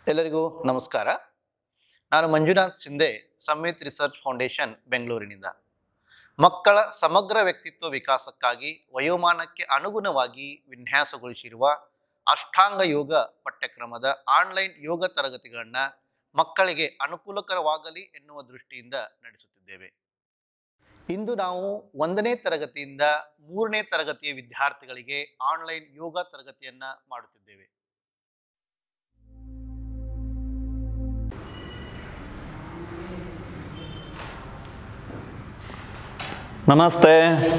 ಎಲ್ಲರಿಗೂ ನಮಸ್ಕಾರ ನಾನು Manjunath Sindhe summit research foundation ಬೆಂಗಳೂರಿನಿಂದ ಮಕ್ಕಳ ಸಮಗ್ರ ವ್ಯಕ್ತಿತ್ವ ವಿಕಾಸಕ್ಕಾಗಿ ವಯೋಮಾನಕ್ಕೆ ಅನುಗುಣವಾಗಿ ವಿನ್ಯಾಸಗೊಳಿಸಿರುವ ಅಷ್ಟಾಂಗ ಯೋಗ ಪಠ್ಯಕ್ರಮದ ಆನ್ಲೈನ್ ಯೋಗ ತರಗತಿಗಳನ್ನು ಮಕ್ಕಳಿಗೆ ಅನುಕೂಲಕರವಾಗಲಿ ಎನ್ನುವ ದೃಷ್ಟಿಯಿಂದ ನಡೆಸುತ್ತಿದ್ದೇವೆ ಇಂದು ನಾವು ಒಂದನೇ ತರಗತಿಯಿಂದ ಮೂರನೇ ತರಗತಿಯ ವಿದ್ಯಾರ್ಥಿಗಳಿಗೆ ಆನ್ಲೈನ್ ಯೋಗ ತರಗತಿಯನ್ನ ಮಾಡುತ್ತಿದ್ದೇವೆ ನಮಸ್ತೆ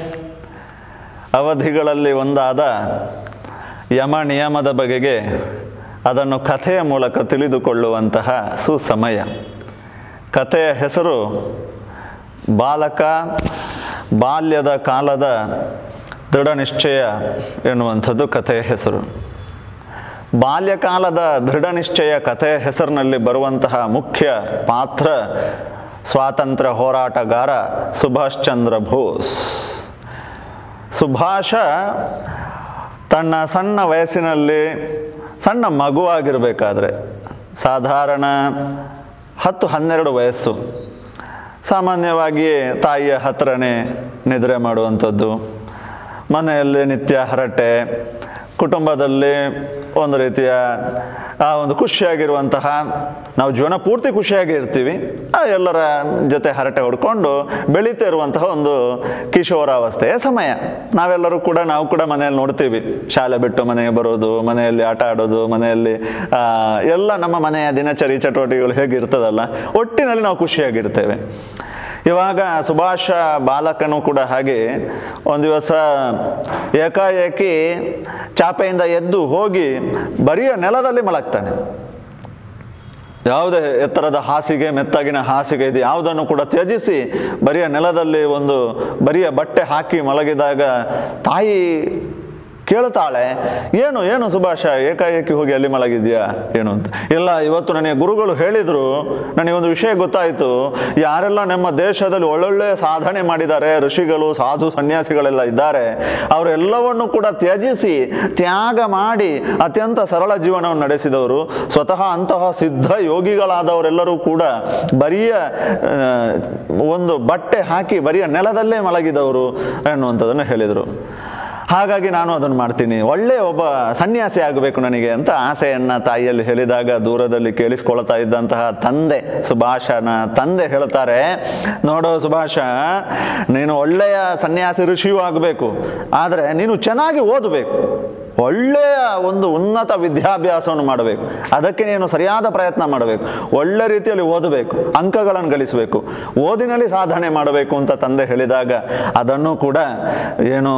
ಅವಧಿಗಳಲ್ಲಿ ಒಂದಾದ ಯಮ ನಿಯಮದ ಬಗೆಗೆ ಅದನ್ನು ಕಥೆಯ ಮೂಲಕ ತಿಳಿದುಕೊಳ್ಳುವಂತಹ ಸುಸಮಯ ಕಥೆಯ ಹೆಸರು ಬಾಲಕ ಬಾಲ್ಯದ ಕಾಲದ ದೃಢ ನಿಶ್ಚಯ ಎನ್ನುವಂಥದ್ದು ಕಥೆಯ ಹೆಸರು ಬಾಲ್ಯಕಾಲದ ದೃಢ ನಿಶ್ಚಯ ಕಥೆಯ ಹೆಸರಿನಲ್ಲಿ ಬರುವಂತಹ ಮುಖ್ಯ ಪಾತ್ರ ಸ್ವಾತಂತ್ರ್ಯ ಹೋರಾಟಗಾರ ಸುಭಾಷ್ ಚಂದ್ರ ಬೋಸ್ ಸುಭಾಷ ತನ್ನ ಸಣ್ಣ ವಯಸ್ಸಿನಲ್ಲಿ ಸಣ್ಣ ಮಗುವಾಗಿರಬೇಕಾದ್ರೆ ಸಾಧಾರಣ ಹತ್ತು ಹನ್ನೆರಡು ವಯಸ್ಸು ಸಾಮಾನ್ಯವಾಗಿ ತಾಯಿಯ ಹತ್ರನೇ ನಿದ್ರೆ ಮಾಡುವಂಥದ್ದು ಮನೆಯಲ್ಲಿ ನಿತ್ಯ ಹರಟೆ ಕುಟುಂಬದಲ್ಲಿ ಒಂದು ರೀತಿಯ ಆ ಒಂದು ಖುಷಿಯಾಗಿರುವಂತಹ ನಾವು ಜೀವನ ಪೂರ್ತಿ ಖುಷಿಯಾಗಿ ಇರ್ತೀವಿ ಆ ಎಲ್ಲರ ಜೊತೆ ಹರಟೆ ಹೊಡ್ಕೊಂಡು ಬೆಳೀತಾ ಇರುವಂತಹ ಒಂದು ಕಿಶೋರಾವಸ್ಥೆಯ ಸಮಯ ನಾವೆಲ್ಲರೂ ಕೂಡ ನಾವು ಕೂಡ ಮನೆಯಲ್ಲಿ ನೋಡ್ತೀವಿ ಶಾಲೆ ಬಿಟ್ಟು ಮನೆಗೆ ಬರೋದು ಮನೆಯಲ್ಲಿ ಆಟ ಆಡೋದು ಮನೆಯಲ್ಲಿ ಆ, ಎಲ್ಲ ನಮ್ಮ ಮನೆಯ ದಿನಚರಿ ಚಟುವಟಿಕೆಗಳು ಹೇಗಿರ್ತದಲ್ಲ ಒಟ್ಟಿನಲ್ಲಿ ನಾವು ಖುಷಿಯಾಗಿರ್ತೇವೆ ಇವಾಗ ಸುಭಾಷ ಬಾಲಕನು ಕೂಡ ಹಾಗೆ ಒಂದು ದಿವಸ ಏಕಾಏಕಿ ಚಾಪೆಯಿಂದ ಎದ್ದು ಹೋಗಿ ಬರಿಯ ನೆಲದಲ್ಲಿ ಮಲಗ್ತಾನೆ ಯಾವುದೇ ಎತ್ತರದ ಹಾಸಿಗೆ ಮೆತ್ತಗಿನ ಹಾಸಿಗೆ ಇದು ಯಾವುದನ್ನು ಕೂಡ ತ್ಯಜಿಸಿ ಬರಿಯ ನೆಲದಲ್ಲಿ ಒಂದು ಬರಿಯ ಬಟ್ಟೆ ಹಾಕಿ ಮಲಗಿದಾಗ ತಾಯಿ ಕೇಳ್ತಾಳೆ ಏನು ಏನು ಸುಭಾಷ ಏಕಾಏಕಿ ಹೋಗಿ ಅಲ್ಲಿ ಮಲಗಿದ್ಯಾ ಏನು ಅಂತ ಇಲ್ಲ ಇವತ್ತು ನನಗೆ ಗುರುಗಳು ಹೇಳಿದರು ನನಗೊಂದು ವಿಷಯ ಗೊತ್ತಾಯಿತು ಯಾರೆಲ್ಲ ನಮ್ಮ ದೇಶದಲ್ಲಿ ಒಳ್ಳೊಳ್ಳೆ ಸಾಧನೆ ಮಾಡಿದ್ದಾರೆ ಋಷಿಗಳು ಸಾಧು ಸನ್ಯಾಸಿಗಳೆಲ್ಲ ಇದ್ದಾರೆ ಅವರೆಲ್ಲವನ್ನು ಕೂಡ ತ್ಯಜಿಸಿ ತ್ಯಾಗ ಮಾಡಿ ಅತ್ಯಂತ ಸರಳ ಜೀವನವನ್ನು ನಡೆಸಿದವರು ಸ್ವತಃ ಅಂತಹ ಸಿದ್ಧ ಯೋಗಿಗಳಾದವರೆಲ್ಲರೂ ಕೂಡ ಬರಿಯ ಆ, ಒಂದು ಬಟ್ಟೆ ಹಾಕಿ ಬರಿಯ ನೆಲದಲ್ಲೇ ಮಲಗಿದವರು ಎನ್ನುವಂಥದ್ದನ್ನು ಹೇಳಿದರು ಹಾಗಾಗಿ ನಾನು ಅದನ್ನು ಮಾಡ್ತೀನಿ ಒಳ್ಳೆಯ ಒಬ್ಬ ಸನ್ಯಾಸಿ ಆಗಬೇಕು ನನಗೆ ಅಂತ ಆಸೆಯನ್ನು ತಾಯಿಯಲ್ಲಿ ಹೇಳಿದಾಗ ದೂರದಲ್ಲಿ ಕೇಳಿಸ್ಕೊಳ್ತಾ ಇದ್ದಂತಹ ತಂದೆ ಸುಭಾಷನ ತಂದೆ ಹೇಳ್ತಾರೆ ನೋಡೋ ಸುಭಾಷ ನೀನು ಒಳ್ಳೆಯ ಸನ್ಯಾಸಿ ಋಷಿಯೂ ಆಗಬೇಕು ಆದರೆ ನೀನು ಚೆನ್ನಾಗಿ ಓದಬೇಕು ಒಳ್ಳೆಯ ಒಂದು ಉನ್ನತ ವಿದ್ಯಾಭ್ಯಾಸವನ್ನು ಮಾಡಬೇಕು ಅದಕ್ಕೆ ನೀನು ಸರಿಯಾದ ಪ್ರಯತ್ನ ಮಾಡಬೇಕು ಒಳ್ಳೆ ರೀತಿಯಲ್ಲಿ ಓದಬೇಕು ಅಂಕಗಳನ್ನು ಗಳಿಸಬೇಕು ಓದಿನಲ್ಲಿ ಸಾಧನೆ ಮಾಡಬೇಕು ಅಂತ ತಂದೆ ಹೇಳಿದಾಗ ಅದನ್ನು ಕೂಡ ಏನು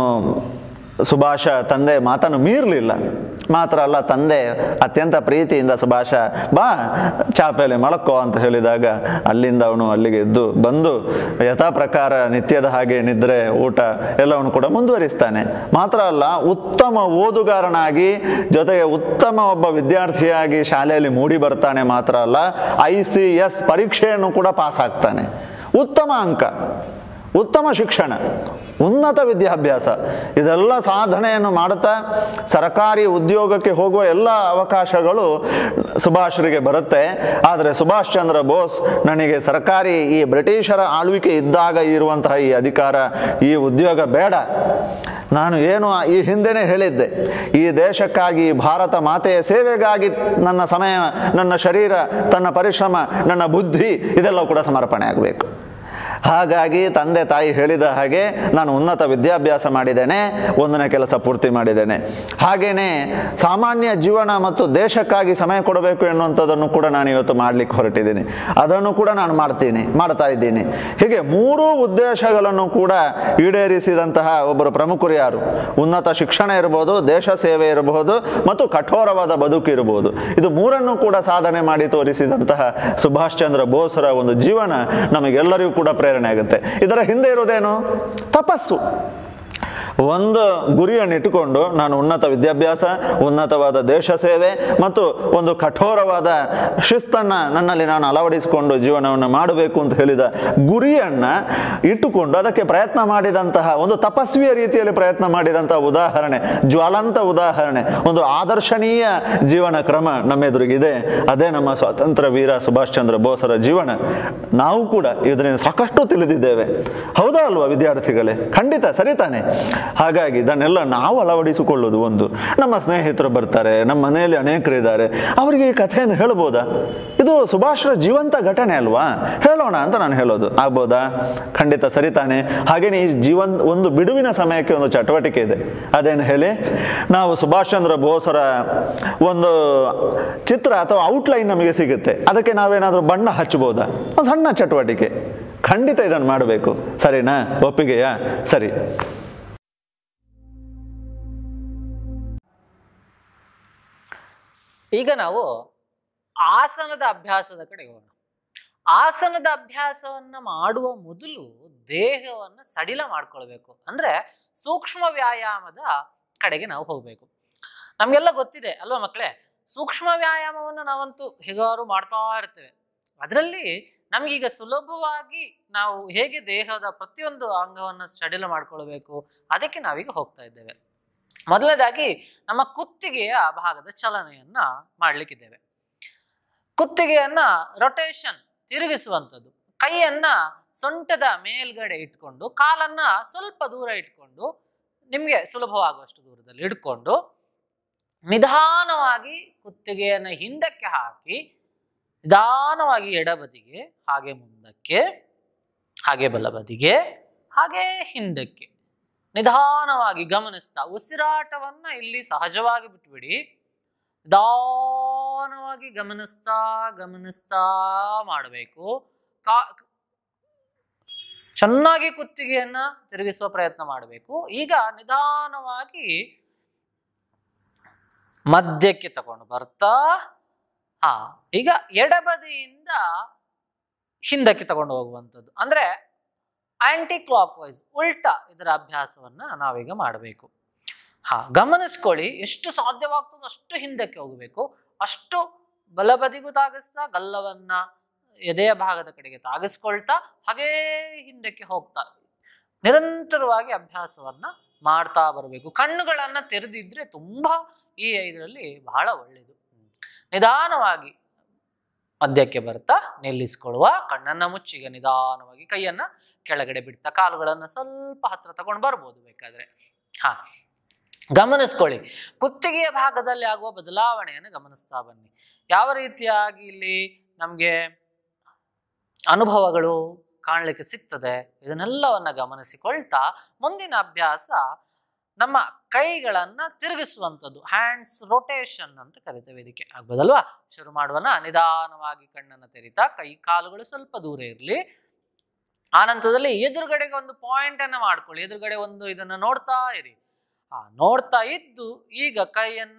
ಸುಭಾಷ ತಂದೆ ಮಾತನ್ನು ಮೀರಲಿಲ್ಲ ಮಾತ್ರ ಅಲ್ಲ ತಂದೆ ಅತ್ಯಂತ ಪ್ರೀತಿಯಿಂದ ಸುಭಾಷ ಬಾ ಚಾಪೆಯಲ್ಲಿ ಮಳಕೋ ಅಂತ ಹೇಳಿದಾಗ ಅಲ್ಲಿಂದ ಅವನು ಅಲ್ಲಿಗೆ ಎದ್ದು ಬಂದು ಯಥಾ ಪ್ರಕಾರ ನಿತ್ಯದ ಹಾಗೆ ನಿದ್ರೆ ಊಟ ಎಲ್ಲವನ್ನು ಕೂಡ ಮುಂದುವರಿಸ್ತಾನೆ ಮಾತ್ರ ಅಲ್ಲ ಉತ್ತಮ ಓದುಗಾರನಾಗಿ ಜೊತೆಗೆ ಉತ್ತಮ ಒಬ್ಬ ವಿದ್ಯಾರ್ಥಿಯಾಗಿ ಶಾಲೆಯಲ್ಲಿ ಮೂಡಿ ಬರ್ತಾನೆ ಮಾತ್ರ ಅಲ್ಲ ಐ ಸಿ ಎಸ್ ಪರೀಕ್ಷೆಯನ್ನು ಕೂಡ ಪಾಸ್ ಆಗ್ತಾನೆ ಉತ್ತಮ ಅಂಕ ಉತ್ತಮ ಶಿಕ್ಷಣ ಉನ್ನತ ವಿದ್ಯಾಭ್ಯಾಸ ಇದೆಲ್ಲ ಸಾಧನೆಯನ್ನು ಮಾಡುತ್ತಾ ಸರ್ಕಾರಿ ಉದ್ಯೋಗಕ್ಕೆ ಹೋಗುವ ಎಲ್ಲ ಅವಕಾಶಗಳು ಸುಭಾಷ್ರಿಗೆ ಬರುತ್ತೆ ಆದರೆ ಸುಭಾಷ್ ಚಂದ್ರ ಬೋಸ್ ನನಗೆ ಸರ್ಕಾರಿ ಈ ಬ್ರಿಟಿಷರ ಆಳ್ವಿಕೆ ಇದ್ದಾಗ ಇರುವಂತಹ ಈ ಅಧಿಕಾರ ಈ ಉದ್ಯೋಗ ಬೇಡ ನಾನು ಏನು ಈ ಹಿಂದೆನೇ ಹೇಳಿದ್ದೆ ಈ ದೇಶಕ್ಕಾಗಿ ಈ ಭಾರತ ಮಾತೆಯ ಸೇವೆಗಾಗಿ ನನ್ನ ಸಮಯ ನನ್ನ ಶರೀರ ತನ್ನ ಪರಿಶ್ರಮ ನನ್ನ ಬುದ್ಧಿ ಇದೆಲ್ಲ ಕೂಡ ಸಮರ್ಪಣೆ ಆಗಬೇಕು ಹಾಗಾಗಿ ತಂದೆ ತಾಯಿ ಹೇಳಿದ ಹಾಗೆ ನಾನು ಉನ್ನತ ವಿದ್ಯಾಭ್ಯಾಸ ಮಾಡಿದ್ದೇನೆ ಒಂದನೇ ಕೆಲಸ ಪೂರ್ತಿ ಮಾಡಿದ್ದೇನೆ ಹಾಗೆಯೇ ಸಾಮಾನ್ಯ ಜೀವನ ಮತ್ತು ದೇಶಕ್ಕಾಗಿ ಸಮಯ ಕೊಡಬೇಕು ಎನ್ನುವಂಥದ್ದನ್ನು ಕೂಡ ನಾನು ಇವತ್ತು ಮಾಡಲಿಕ್ಕೆ ಹೊರಟಿದ್ದೀನಿ ಅದನ್ನು ಕೂಡ ನಾನು ಮಾಡ್ತೀನಿ ಮಾಡ್ತಾ ಇದ್ದೀನಿ ಹೀಗೆ ಮೂರೂ ಉದ್ದೇಶಗಳನ್ನು ಕೂಡ ಈಡೇರಿಸಿದಂತಹ ಒಬ್ಬರು ಪ್ರಮುಖರು ಯಾರು ಉನ್ನತ ಶಿಕ್ಷಣ ಇರಬಹುದು ದೇಶ ಸೇವೆ ಇರಬಹುದು ಮತ್ತು ಕಠೋರವಾದ ಬದುಕು ಇರಬಹುದು ಇದು ಮೂರನ್ನು ಕೂಡ ಸಾಧನೆ ಮಾಡಿ ತೋರಿಸಿದಂತಹ ಸುಭಾಷ್ ಚಂದ್ರ ಬೋಸ್ರ ಒಂದು ಜೀವನ ನಮಗೆಲ್ಲರಿಗೂ ಕೂಡ ಪ್ರೇರಣೆ ಆಗುತ್ತೆ ಇದರ ಹಿಂದೆ ಇರೋದೇನು ತಪಸ್ಸು ಒಂದು ಗುರಿಯನ್ನು ಇಟ್ಟುಕೊಂಡು ನಾನು ಉನ್ನತ ವಿದ್ಯಾಭ್ಯಾಸ ಉನ್ನತವಾದ ದೇಶ ಸೇವೆ ಮತ್ತು ಒಂದು ಕಠೋರವಾದ ಶಿಸ್ತನ್ನು ನನ್ನಲ್ಲಿ ನಾನು ಅಳವಡಿಸಿಕೊಂಡು ಜೀವನವನ್ನು ಮಾಡಬೇಕು ಅಂತ ಹೇಳಿದ ಗುರಿಯನ್ನು ಇಟ್ಟುಕೊಂಡು ಅದಕ್ಕೆ ಪ್ರಯತ್ನ ಮಾಡಿದಂತಹ ಒಂದು ತಪಸ್ವಿಯ ರೀತಿಯಲ್ಲಿ ಪ್ರಯತ್ನ ಮಾಡಿದಂತಹ ಉದಾಹರಣೆ ಜ್ವಾಲಂತ ಉದಾಹರಣೆ ಒಂದು ಆದರ್ಶನೀಯ ಜೀವನ ಕ್ರಮ ನಮ್ಮ ಎದುರಿಗಿದೆ ಅದೇ ನಮ್ಮ ಸ್ವಾತಂತ್ರ್ಯ ವೀರ ಸುಭಾಷ್ ಚಂದ್ರ ಬೋಸರ ಜೀವನ ನಾವು ಕೂಡ ಇದರಿಂದ ಸಾಕಷ್ಟು ತಿಳಿದಿದ್ದೇವೆ ಹೌದಾ ಅಲ್ವಾ ವಿದ್ಯಾರ್ಥಿಗಳೇ ಖಂಡಿತ ಸರಿ ತಾನೆ ಹಾಗಾಗಿ ಇದನ್ನೆಲ್ಲ ನಾವು ಅಳವಡಿಸಿಕೊಳ್ಳೋದು ಒಂದು ನಮ್ಮ ಸ್ನೇಹಿತರು ಬರ್ತಾರೆ ನಮ್ಮ ಮನೆಯಲ್ಲಿ ಅನೇಕರಿದ್ದಾರೆ ಅವರಿಗೆ ಈ ಕಥೆಯನ್ನು ಹೇಳ್ಬೋದಾ ಇದು ಸುಭಾಷ್ರ ಜೀವಂತ ಘಟನೆ ಅಲ್ವಾ ಹೇಳೋಣ ಅಂತ ನಾನು ಹೇಳೋದು ಆಗ್ಬೋದಾ ಖಂಡಿತ ಸರಿ ತಾನೆ ಹಾಗೇನೆ ಈ ಜೀವನ್ ಒಂದು ಬಿಡುವಿನ ಸಮಯಕ್ಕೆ ಒಂದು ಚಟುವಟಿಕೆ ಇದೆ ಅದೇನು ಹೇಳಿ ನಾವು ಸುಭಾಷ್ ಚಂದ್ರ ಬೋಸರ ಒಂದು ಚಿತ್ರ ಅಥವಾ ಔಟ್ಲೈನ್ ನಮಗೆ ಸಿಗುತ್ತೆ ಅದಕ್ಕೆ ನಾವೇನಾದರೂ ಬಣ್ಣ ಹಚ್ಚಬಹುದಾ ಒಂದು ಸಣ್ಣ ಚಟುವಟಿಕೆ ಖಂಡಿತ ಇದನ್ನು ಮಾಡಬೇಕು ಸರಿನಾ ಒಪ್ಪಿಗೆಯಾ ಸರಿ ಈಗ ನಾವು ಆಸನದ ಅಭ್ಯಾಸದ ಕಡೆಗೆ ಹೋಗೋಣ ಆಸನದ ಅಭ್ಯಾಸವನ್ನ ಮಾಡುವ ಮೊದಲು ದೇಹವನ್ನ ಸಡಿಲ ಮಾಡ್ಕೊಳ್ಬೇಕು ಅಂದ್ರೆ ಸೂಕ್ಷ್ಮ ವ್ಯಾಯಾಮದ ಕಡೆಗೆ ನಾವು ಹೋಗ್ಬೇಕು ನಮ್ಗೆಲ್ಲ ಗೊತ್ತಿದೆ ಅಲ್ವಾ ಮಕ್ಕಳೇ ಸೂಕ್ಷ್ಮ ವ್ಯಾಯಾಮವನ್ನು ನಾವಂತೂ ಹೇಗಾರು ಮಾಡ್ತಾ ಇರ್ತೇವೆ ಅದರಲ್ಲಿ ನಮಗೀಗ ಸುಲಭವಾಗಿ ನಾವು ಹೇಗೆ ದೇಹದ ಪ್ರತಿಯೊಂದು ಅಂಗವನ್ನು ಸಡಿಲ ಮಾಡ್ಕೊಳ್ಬೇಕು ಅದಕ್ಕೆ ನಾವೀಗ ಹೋಗ್ತಾ ಇದ್ದೇವೆ ಮೊದಲನೇದಾಗಿ ನಮ್ಮ ಕುತ್ತಿಗೆಯ ಭಾಗದ ಚಲನೆಯನ್ನ ಮಾಡ್ಲಿಕ್ಕಿದ್ದೇವೆ ಕುತ್ತಿಗೆಯನ್ನ ರೊಟೇಷನ್ ತಿರುಗಿಸುವಂಥದ್ದು ಕೈಯನ್ನ ಸೊಂಟದ ಮೇಲ್ಗಡೆ ಇಟ್ಕೊಂಡು ಕಾಲನ್ನ ಸ್ವಲ್ಪ ದೂರ ಇಟ್ಕೊಂಡು ನಿಮಗೆ ಸುಲಭವಾಗುವಷ್ಟು ದೂರದಲ್ಲಿ ಇಟ್ಕೊಂಡು ನಿಧಾನವಾಗಿ ಕುತ್ತಿಗೆಯನ್ನು ಹಿಂದಕ್ಕೆ ಹಾಕಿ ನಿಧಾನವಾಗಿ ಎಡಬದಿಗೆ ಹಾಗೆ ಮುಂದಕ್ಕೆ ಹಾಗೆ ಬಲಬದಿಗೆ ಹಾಗೆ ಹಿಂದಕ್ಕೆ ನಿಧಾನವಾಗಿ ಗಮನಿಸ್ತಾ ಉಸಿರಾಟವನ್ನ ಇಲ್ಲಿ ಸಹಜವಾಗಿ ಬಿಟ್ಬಿಡಿ ನಿಧಾನವಾಗಿ ಗಮನಿಸ್ತಾ ಗಮನಿಸ್ತಾ ಮಾಡಬೇಕು ಕಾ ಚೆನ್ನಾಗಿ ಕುತ್ತಿಗೆಯನ್ನ ತಿರುಗಿಸುವ ಪ್ರಯತ್ನ ಮಾಡಬೇಕು ಈಗ ನಿಧಾನವಾಗಿ ಮಧ್ಯಕ್ಕೆ ತಗೊಂಡು ಬರ್ತಾ ಹಾ ಈಗ ಎಡಬದಿಯಿಂದ ಹಿಂದಕ್ಕೆ ತಗೊಂಡು ಹೋಗುವಂಥದ್ದು ಅಂದ್ರೆ ಆಂಟಿ ಕ್ಲಾಕ್ ವೈಸ್ ಉಲ್ಟಾ ಇದರ ಅಭ್ಯಾಸವನ್ನ ನಾವೀಗ ಮಾಡಬೇಕು ಹಾ ಗಮನಿಸ್ಕೊಳ್ಳಿ ಎಷ್ಟು ಸಾಧ್ಯವಾಗ್ತದೋ ಅಷ್ಟು ಹಿಂದಕ್ಕೆ ಹೋಗಬೇಕು ಅಷ್ಟು ಬಲಬದಿಗೂ ತಾಗಿಸ್ತಾ ಗಲ್ಲವನ್ನ ಎದೆಯ ಭಾಗದ ಕಡೆಗೆ ತಾಗಿಸ್ಕೊಳ್ತಾ ಹಾಗೇ ಹಿಂದಕ್ಕೆ ಹೋಗ್ತಾ ನಿರಂತರವಾಗಿ ಅಭ್ಯಾಸವನ್ನ ಮಾಡ್ತಾ ಬರಬೇಕು ಕಣ್ಣುಗಳನ್ನ ತೆರೆದಿದ್ರೆ ತುಂಬಾ ಈ ಇದರಲ್ಲಿ ಬಹಳ ಒಳ್ಳೆಯದು ನಿಧಾನವಾಗಿ ಮಧ್ಯಕ್ಕೆ ಬರ್ತಾ ನಿಲ್ಲಿಸ್ಕೊಳ್ಳುವ ಕಣ್ಣನ್ನ ಮುಚ್ಚಿಗ ನಿಧಾನವಾಗಿ ಕೈಯನ್ನ ಕೆಳಗಡೆ ಬಿಡ್ತಾ ಕಾಲುಗಳನ್ನ ಸ್ವಲ್ಪ ಹತ್ರ ತಗೊಂಡು ಬರ್ಬೋದು ಬೇಕಾದ್ರೆ ಹಾ ಗಮನಿಸ್ಕೊಳ್ಳಿ ಕುತ್ತಿಗೆಯ ಭಾಗದಲ್ಲಿ ಆಗುವ ಬದಲಾವಣೆಯನ್ನು ಗಮನಿಸ್ತಾ ಬನ್ನಿ ಯಾವ ರೀತಿಯಾಗಿ ಇಲ್ಲಿ ನಮಗೆ ಅನುಭವಗಳು ಕಾಣಲಿಕ್ಕೆ ಸಿಗ್ತದೆ ಇದನ್ನೆಲ್ಲವನ್ನ ಗಮನಿಸಿಕೊಳ್ತಾ ಮುಂದಿನ ಅಭ್ಯಾಸ ನಮ್ಮ ಕೈಗಳನ್ನ ತಿರುಗಿಸುವಂಥದ್ದು ಹ್ಯಾಂಡ್ಸ್ ರೊಟೇಷನ್ ಅಂತ ಕರಿತೇವೆ ಇದಕ್ಕೆ ಆಗ್ಬೋದಲ್ವಾ ಶುರು ಮಾಡುವನ ನಿಧಾನವಾಗಿ ಕಣ್ಣನ್ನು ತೆರಿತಾ ಕೈ ಕಾಲುಗಳು ಸ್ವಲ್ಪ ದೂರ ಇರಲಿ ಆ ನಂತರದಲ್ಲಿ ಎದುರುಗಡೆಗೆ ಒಂದು ಪಾಯಿಂಟ್ ಅನ್ನ ಮಾಡ್ಕೊಳ್ಳಿ ಎದುರುಗಡೆ ಒಂದು ಇದನ್ನ ನೋಡ್ತಾ ಇರಿ ಆ ನೋಡ್ತಾ ಇದ್ದು ಈಗ ಕೈಯನ್ನ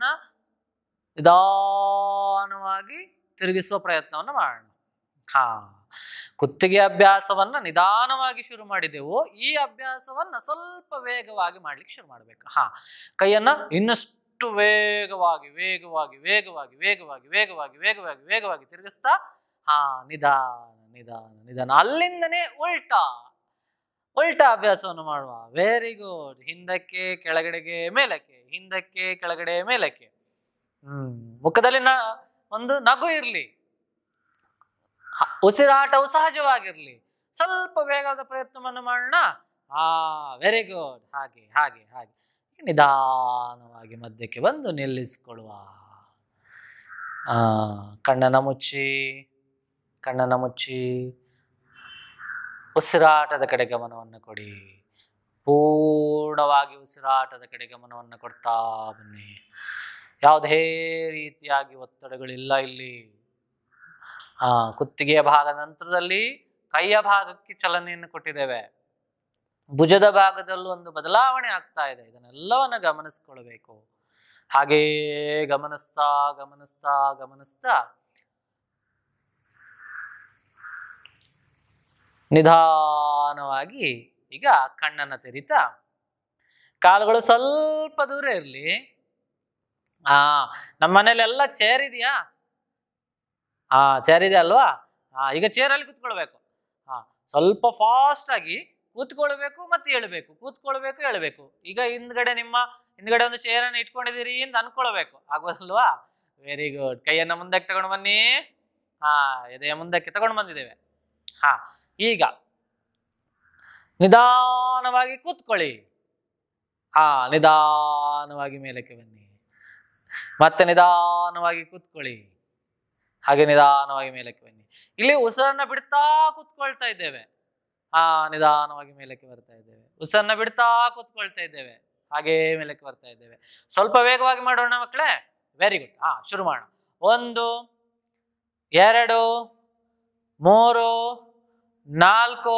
ನಿಧಾನವಾಗಿ ತಿರುಗಿಸುವ ಪ್ರಯತ್ನವನ್ನ ಮಾಡೋಣ ಹಾ ಕುತ್ತಿಗೆ ಅಭ್ಯಾಸವನ್ನ ನಿಧಾನವಾಗಿ ಶುರು ಮಾಡಿದೆವು ಈ ಅಭ್ಯಾಸವನ್ನ ಸ್ವಲ್ಪ ವೇಗವಾಗಿ ಮಾಡ್ಲಿಕ್ಕೆ ಶುರು ಮಾಡ್ಬೇಕು ಹಾ ಕೈಯನ್ನ ಇನ್ನಷ್ಟು ವೇಗವಾಗಿ ವೇಗವಾಗಿ ವೇಗವಾಗಿ ವೇಗವಾಗಿ ವೇಗವಾಗಿ ವೇಗವಾಗಿ ವೇಗವಾಗಿ ತಿರುಗಿಸ್ತಾ ಹಾ ನಿಧಾನ ನಿಧಾನ ನಿಧಾನ ಅಲ್ಲಿಂದನೇ ಉಲ್ಟಾ ಉಲ್ಟಾ ಅಭ್ಯಾಸವನ್ನು ಮಾಡುವ ವೆರಿ ಗುಡ್ ಹಿಂದಕ್ಕೆ ಕೆಳಗಡೆಗೆ ಮೇಲಕ್ಕೆ ಹಿಂದಕ್ಕೆ ಕೆಳಗಡೆ ಮೇಲಕ್ಕೆ ಹ್ಮ್ ಮುಖದಲ್ಲಿ ನ ಒಂದು ನಗು ಇರ್ಲಿ ಹ- ಉಸಿರಾಟವು ಸಹಜವಾಗಿರ್ಲಿ ಸ್ವಲ್ಪ ವೇಗದ ಪ್ರಯತ್ನವನ್ನು ಮಾಡೋಣ ಆ ವೆರಿ ಗುಡ್ ಹಾಗೆ ಹಾಗೆ ಹಾಗೆ ನಿಧಾನವಾಗಿ ಮಧ್ಯಕ್ಕೆ ಬಂದು ನಿಲ್ಲಿಸ್ಕೊಳ್ಳುವ ಆ ಕಣ್ಣನ್ನ ಮುಚ್ಚಿ ಕಣ್ಣನ್ನ ಮುಚ್ಚಿ ಉಸಿರಾಟದ ಕಡೆ ಗಮನವನ್ನು ಕೊಡಿ ಪೂರ್ಣವಾಗಿ ಉಸಿರಾಟದ ಕಡೆ ಗಮನವನ್ನು ಕೊಡ್ತಾ ಬನ್ನಿ ಯಾವುದೇ ರೀತಿಯಾಗಿ ಒತ್ತಡಗಳಿಲ್ಲ ಇಲ್ಲಿ ಆ ಕುತ್ತಿಗೆಯ ಭಾಗ ನಂತರದಲ್ಲಿ ಕೈಯ ಭಾಗಕ್ಕೆ ಚಲನೆಯನ್ನು ಕೊಟ್ಟಿದ್ದೇವೆ ಭುಜದ ಭಾಗದಲ್ಲೂ ಒಂದು ಬದಲಾವಣೆ ಆಗ್ತಾ ಇದೆ ಇದನ್ನೆಲ್ಲವನ್ನ ಗಮನಿಸ್ಕೊಳ್ಬೇಕು ಹಾಗೇ ಗಮನಿಸ್ತಾ ಗಮನಿಸ್ತಾ ಗಮನಿಸ್ತಾ ನಿಧಾನವಾಗಿ ಈಗ ಕಣ್ಣನ್ನು ತೆರಿತಾ ಕಾಲುಗಳು ಸ್ವಲ್ಪ ದೂರ ಇರಲಿ ಆ ನಮ್ಮ ಮನೇಲೆಲ್ಲ ಚೇರ್ ಇದೆಯಾ ಆ ಚೇರ್ ಇದೆ ಅಲ್ವಾ ಆ ಈಗ ಚೇರಲ್ಲಿ ಕೂತ್ಕೊಳ್ಬೇಕು ಹಾ ಸ್ವಲ್ಪ ಫಾಸ್ಟ್ ಆಗಿ ಕೂತ್ಕೊಳ್ಬೇಕು ಮತ್ತೆ ಹೇಳ್ಬೇಕು ಕೂತ್ಕೊಳ್ಬೇಕು ಹೇಳ್ಬೇಕು ಈಗ ಹಿಂದ್ಗಡೆ ನಿಮ್ಮ ಹಿಂದ್ಗಡೆ ಒಂದು ಚೇರನ್ನು ಇಟ್ಕೊಂಡಿದ್ದೀರಿ ಅಂತ ಅನ್ಕೊಳ್ಬೇಕು ಆಗೋದಲ್ವಾ ವೆರಿ ಗುಡ್ ಕೈಯನ್ನ ಮುಂದಕ್ಕೆ ತಗೊಂಡು ಬನ್ನಿ ಹಾ ಎದೆಯ ಮುಂದಕ್ಕೆ ತಗೊಂಡು ಬಂದಿದ್ದೇವೆ ಹಾ ಈಗ ನಿಧಾನವಾಗಿ ಕೂತ್ಕೊಳ್ಳಿ ಹಾ ನಿಧಾನವಾಗಿ ಮೇಲಕ್ಕೆ ಬನ್ನಿ ಮತ್ತೆ ನಿಧಾನವಾಗಿ ಕೂತ್ಕೊಳ್ಳಿ ಹಾಗೆ ನಿಧಾನವಾಗಿ ಮೇಲಕ್ಕೆ ಬನ್ನಿ ಇಲ್ಲಿ ಉಸಿರನ್ನ ಬಿಡ್ತಾ ಕೂತ್ಕೊಳ್ತಾ ಇದ್ದೇವೆ ಹಾ ನಿಧಾನವಾಗಿ ಮೇಲಕ್ಕೆ ಬರ್ತಾ ಇದ್ದೇವೆ ಉಸಿರನ್ನ ಬಿಡ್ತಾ ಕೂತ್ಕೊಳ್ತಾ ಇದ್ದೇವೆ ಹಾಗೇ ಮೇಲಕ್ಕೆ ಬರ್ತಾ ಇದ್ದೇವೆ ಸ್ವಲ್ಪ ವೇಗವಾಗಿ ಮಾಡೋಣ ಮಕ್ಕಳೇ ವೆರಿ ಗುಡ್ ಹಾ ಶುರು ಮಾಡೋಣ ಒಂದು ಎರಡು ಮೂರು ನಾಲ್ಕು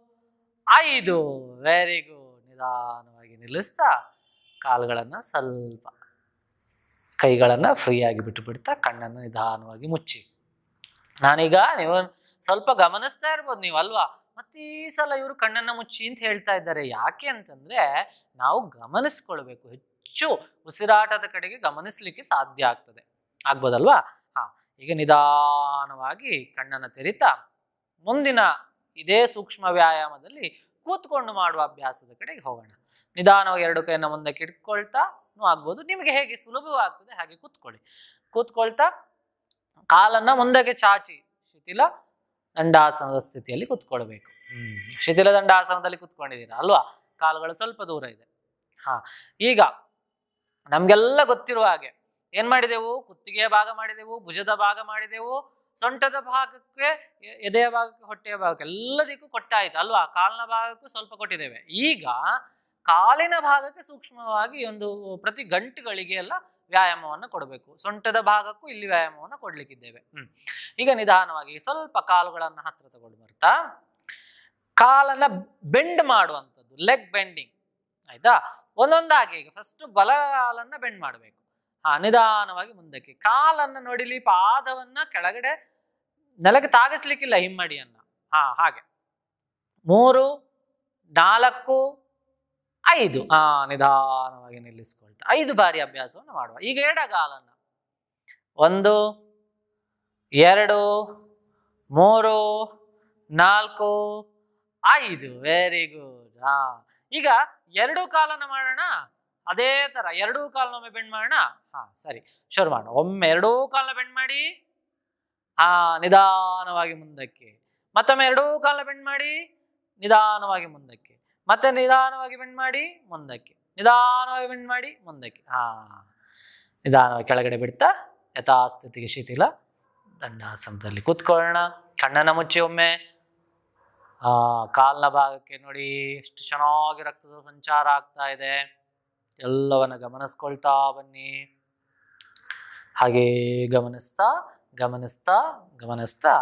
ಐದು ವೆರಿ ಗುಡ್ ನಿಧಾನವಾಗಿ ನಿಲ್ಲಿಸ್ತಾ ಕಾಲುಗಳನ್ನು ಸ್ವಲ್ಪ ಕೈಗಳನ್ನು ಫ್ರೀಯಾಗಿ ಬಿಟ್ಟು ಬಿಡ್ತಾ ಕಣ್ಣನ್ನು ನಿಧಾನವಾಗಿ ಮುಚ್ಚಿ ನಾನೀಗ ನೀವು ಸ್ವಲ್ಪ ಗಮನಿಸ್ತಾ ಇರ್ಬೋದು ನೀವು ಅಲ್ವಾ ಮತ್ತೆ ಈ ಸಲ ಇವರು ಕಣ್ಣನ್ನು ಮುಚ್ಚಿ ಅಂತ ಹೇಳ್ತಾ ಇದ್ದಾರೆ ಯಾಕೆ ಅಂತಂದ್ರೆ ನಾವು ಗಮನಿಸ್ಕೊಳ್ಬೇಕು ಹೆಚ್ಚು ಉಸಿರಾಟದ ಕಡೆಗೆ ಗಮನಿಸ್ಲಿಕ್ಕೆ ಸಾಧ್ಯ ಆಗ್ತದೆ ಆಗ್ಬೋದಲ್ವಾ ಹಾ ಈಗ ನಿಧಾನವಾಗಿ ಕಣ್ಣನ್ನು ತೆರಿತಾ ಮುಂದಿನ ಇದೇ ಸೂಕ್ಷ್ಮ ವ್ಯಾಯಾಮದಲ್ಲಿ ಕೂತ್ಕೊಂಡು ಮಾಡುವ ಅಭ್ಯಾಸದ ಕಡೆಗೆ ಹೋಗೋಣ ನಿಧಾನವಾಗಿ ಎರಡು ಕೈಯನ್ನು ಮುಂದಕ್ಕೆ ಇಟ್ಕೊಳ್ತಾ ಆಗ್ಬೋದು ನಿಮಗೆ ಹೇಗೆ ಸುಲಭವಾಗ್ತದೆ ಹಾಗೆ ಕೂತ್ಕೊಳ್ಳಿ ಕೂತ್ಕೊಳ್ತಾ ಕಾಲನ್ನ ಮುಂದಕ್ಕೆ ಚಾಚಿ ಶಿಥಿಲ ದಂಡಾಸನದ ಸ್ಥಿತಿಯಲ್ಲಿ ಕೂತ್ಕೊಳ್ಬೇಕು ಹ್ಮ್ ಶಿಥಿಲ ದಂಡಾಸನದಲ್ಲಿ ಕೂತ್ಕೊಂಡಿದ್ದೀರಾ ಅಲ್ವಾ ಕಾಲುಗಳು ಸ್ವಲ್ಪ ದೂರ ಇದೆ ಹಾ ಈಗ ನಮ್ಗೆಲ್ಲ ಗೊತ್ತಿರುವ ಹಾಗೆ ಏನ್ ಮಾಡಿದೆವು ಕುತ್ತಿಗೆಯ ಭಾಗ ಮಾಡಿದೆವು ಭುಜದ ಭಾಗ ಮಾಡಿದೆವು ಸೊಂಟದ ಭಾಗಕ್ಕೆ ಎ- ಎದೆಯ ಭಾಗಕ್ಕೆ ಹೊಟ್ಟೆಯ ಭಾಗಕ್ಕೆ ಎಲ್ಲದಕ್ಕೂ ಕೊಟ್ಟಾಯ್ತು ಅಲ್ವಾ ಕಾಲಿನ ಭಾಗಕ್ಕೂ ಸ್ವಲ್ಪ ಕೊಟ್ಟಿದ್ದೇವೆ ಈಗ ಕಾಲಿನ ಭಾಗಕ್ಕೆ ಸೂಕ್ಷ್ಮವಾಗಿ ಒಂದು ಪ್ರತಿ ಗಂಟುಗಳಿಗೆ ಎಲ್ಲ ವ್ಯಾಯಾಮವನ್ನು ಕೊಡಬೇಕು ಸೊಂಟದ ಭಾಗಕ್ಕೂ ಇಲ್ಲಿ ವ್ಯಾಯಾಮವನ್ನು ಕೊಡ್ಲಿಕ್ಕಿದ್ದೇವೆ ಹ್ಮ್ ಈಗ ನಿಧಾನವಾಗಿ ಸ್ವಲ್ಪ ಕಾಲುಗಳನ್ನು ಹತ್ರ ತಗೊಂಡು ಬರ್ತಾ ಕಾಲನ್ನ ಬೆಂಡ್ ಮಾಡುವಂಥದ್ದು ಲೆಗ್ ಬೆಂಡಿಂಗ್ ಆಯ್ತಾ ಒಂದೊಂದಾಗಿ ಈಗ ಫಸ್ಟ್ ಬಲ ಕಾಲನ್ನ ಬೆಂಡ್ ಮಾಡಬೇಕು ಹಾ ನಿಧಾನವಾಗಿ ಮುಂದಕ್ಕೆ ಕಾಲನ್ನ ನೋಡಿಲಿ ಪಾದವನ್ನ ಕೆಳಗಡೆ ನೆಲಕ್ಕೆ ತಾಗಿಸ್ಲಿಕ್ಕಿಲ್ಲ ಹಿಮ್ಮಡಿಯನ್ನ ಹಾ ಹಾಗೆ ಮೂರು ನಾಲ್ಕು ಐದು ಆ ನಿಧಾನವಾಗಿ ನಿಲ್ಲಿಸ್ಕೊಳ್ತಾ ಐದು ಬಾರಿ ಅಭ್ಯಾಸವನ್ನು ಮಾಡುವ ಈಗ ಎಡಗಾಲನ್ನ ಒಂದು ಎರಡು ಮೂರು ನಾಲ್ಕು ಐದು ವೆರಿ ಗುಡ್ ಹಾ ಈಗ ಎರಡು ಕಾಲನ್ನ ಮಾಡೋಣ ಅದೇ ತರ ಎರಡೂ ಕಾಲನೊಮ್ಮೆ ಬೆಂಡ್ ಮಾಡೋಣ ಹಾ ಸರಿ ಶುರು ಮಾಡೋಣ ಒಮ್ಮೆ ಎರಡೂ ಕಾಲನ ಬೆಂಡ್ ಮಾಡಿ ಹಾ ನಿಧಾನವಾಗಿ ಮುಂದಕ್ಕೆ ಮತ್ತೊಮ್ಮೆ ಎರಡೂ ಕಾಲನ ಬೆಂಡ್ ಮಾಡಿ ನಿಧಾನವಾಗಿ ಮುಂದಕ್ಕೆ ಮತ್ತೆ ನಿಧಾನವಾಗಿ ಬೆಂಡ್ ಮಾಡಿ ಮುಂದಕ್ಕೆ ನಿಧಾನವಾಗಿ ಬೆಂಡ್ ಮಾಡಿ ಮುಂದಕ್ಕೆ ಹಾ ನಿಧಾನವಾಗಿ ಕೆಳಗಡೆ ಬಿಡ್ತಾ ಯಥಾಸ್ಥಿತಿಗೆ ಶಿಥಿಲ ದಂಡಾಸನದಲ್ಲಿ ಕೂತ್ಕೊಳ್ಳೋಣ ಕಣ್ಣನ್ನ ಮುಚ್ಚಿ ಒಮ್ಮೆ ಆ ಕಾಲ್ನ ಭಾಗಕ್ಕೆ ನೋಡಿ ಎಷ್ಟು ಚೆನ್ನಾಗಿ ರಕ್ತದ ಸಂಚಾರ ಆಗ್ತಾ ಇದೆ ಎಲ್ಲವನ್ನ ಗಮನಿಸ್ಕೊಳ್ತಾ ಬನ್ನಿ ಹಾಗೇ ಗಮನಿಸ್ತಾ ಗಮನಿಸ್ತಾ ಗಮನಿಸ್ತಾ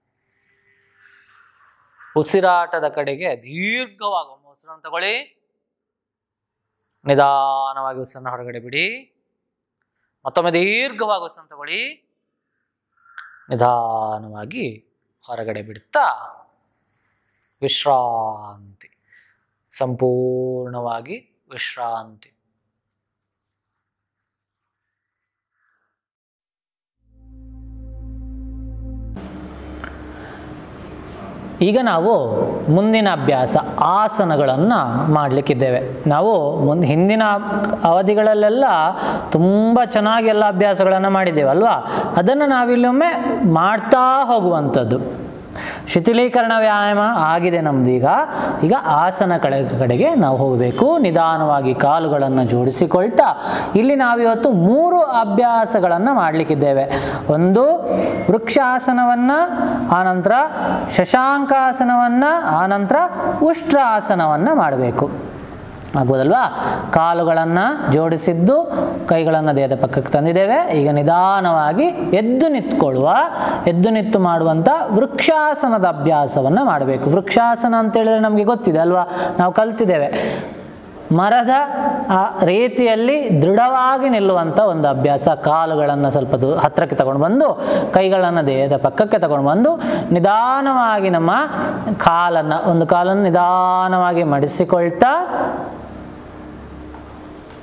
ಉಸಿರಾಟದ ಕಡೆಗೆ ದೀರ್ಘವಾಗಿ ಒಮ್ಮೆ ಉಸಿರನ್ನು ತಗೊಳ್ಳಿ ನಿಧಾನವಾಗಿ ಉಸಿರನ್ನ ಹೊರಗಡೆ ಬಿಡಿ ಮತ್ತೊಮ್ಮೆ ದೀರ್ಘವಾಗಿ ಉಸಿರನ್ನು ತಗೊಳ್ಳಿ ನಿಧಾನವಾಗಿ ಹೊರಗಡೆ ಬಿಡ್ತಾ ವಿಶ್ರಾಂತಿ ಸಂಪೂರ್ಣವಾಗಿ ವಿಶ್ರಾಂತಿ ಈಗ ನಾವು ಮುಂದಿನ ಅಭ್ಯಾಸ ಆಸನಗಳನ್ನು ಮಾಡಲಿಕ್ಕಿದ್ದೇವೆ ನಾವು ಮುಂದೆ ಹಿಂದಿನ ಅವಧಿಗಳಲ್ಲೆಲ್ಲ ತುಂಬ ಚೆನ್ನಾಗಿ ಎಲ್ಲ ಅಭ್ಯಾಸಗಳನ್ನು ಮಾಡಿದ್ದೇವೆ ಅಲ್ವಾ ಅದನ್ನು ನಾವಿಲ್ಲೊಮ್ಮೆ ಮಾಡ್ತಾ ಹೋಗುವಂಥದ್ದು ಶಿಥಿಲೀಕರಣ ವ್ಯಾಯಾಮ ಆಗಿದೆ ನಮ್ಮದು ಈಗ ಈಗ ಆಸನ ಕಡೆ ಕಡೆಗೆ ನಾವು ಹೋಗಬೇಕು ನಿಧಾನವಾಗಿ ಕಾಲುಗಳನ್ನು ಜೋಡಿಸಿಕೊಳ್ತಾ ಇಲ್ಲಿ ನಾವಿವತ್ತು ಮೂರು ಅಭ್ಯಾಸಗಳನ್ನು ಮಾಡಲಿಕ್ಕಿದ್ದೇವೆ ಒಂದು ವೃಕ್ಷಾಸನವನ್ನು ಆನಂತರ ಶಶಾಂಕಾಸನವನ್ನು ಆನಂತರ ಉಷ್ಟ್ರಾಸನವನ್ನು ಮಾಡಬೇಕು ಆಗ್ಬೋದಲ್ವಾ ಕಾಲುಗಳನ್ನು ಜೋಡಿಸಿದ್ದು ಕೈಗಳನ್ನು ದೇಹದ ಪಕ್ಕಕ್ಕೆ ತಂದಿದ್ದೇವೆ ಈಗ ನಿಧಾನವಾಗಿ ಎದ್ದು ನಿಂತ್ಕೊಳ್ಳುವ ಎದ್ದು ನಿಂತು ಮಾಡುವಂಥ ವೃಕ್ಷಾಸನದ ಅಭ್ಯಾಸವನ್ನು ಮಾಡಬೇಕು ವೃಕ್ಷಾಸನ ಅಂತ ಹೇಳಿದ್ರೆ ನಮಗೆ ಗೊತ್ತಿದೆ ಅಲ್ವಾ ನಾವು ಕಲ್ತಿದ್ದೇವೆ ಮರದ ಆ ರೀತಿಯಲ್ಲಿ ದೃಢವಾಗಿ ನಿಲ್ಲುವಂಥ ಒಂದು ಅಭ್ಯಾಸ ಕಾಲುಗಳನ್ನು ಸ್ವಲ್ಪ ದೂ ಹತ್ತಿರಕ್ಕೆ ತಗೊಂಡು ಬಂದು ಕೈಗಳನ್ನು ದೇಹದ ಪಕ್ಕಕ್ಕೆ ತಗೊಂಡು ಬಂದು ನಿಧಾನವಾಗಿ ನಮ್ಮ ಕಾಲನ್ನು ಒಂದು ಕಾಲನ್ನು ನಿಧಾನವಾಗಿ ಮಡಿಸಿಕೊಳ್ತಾ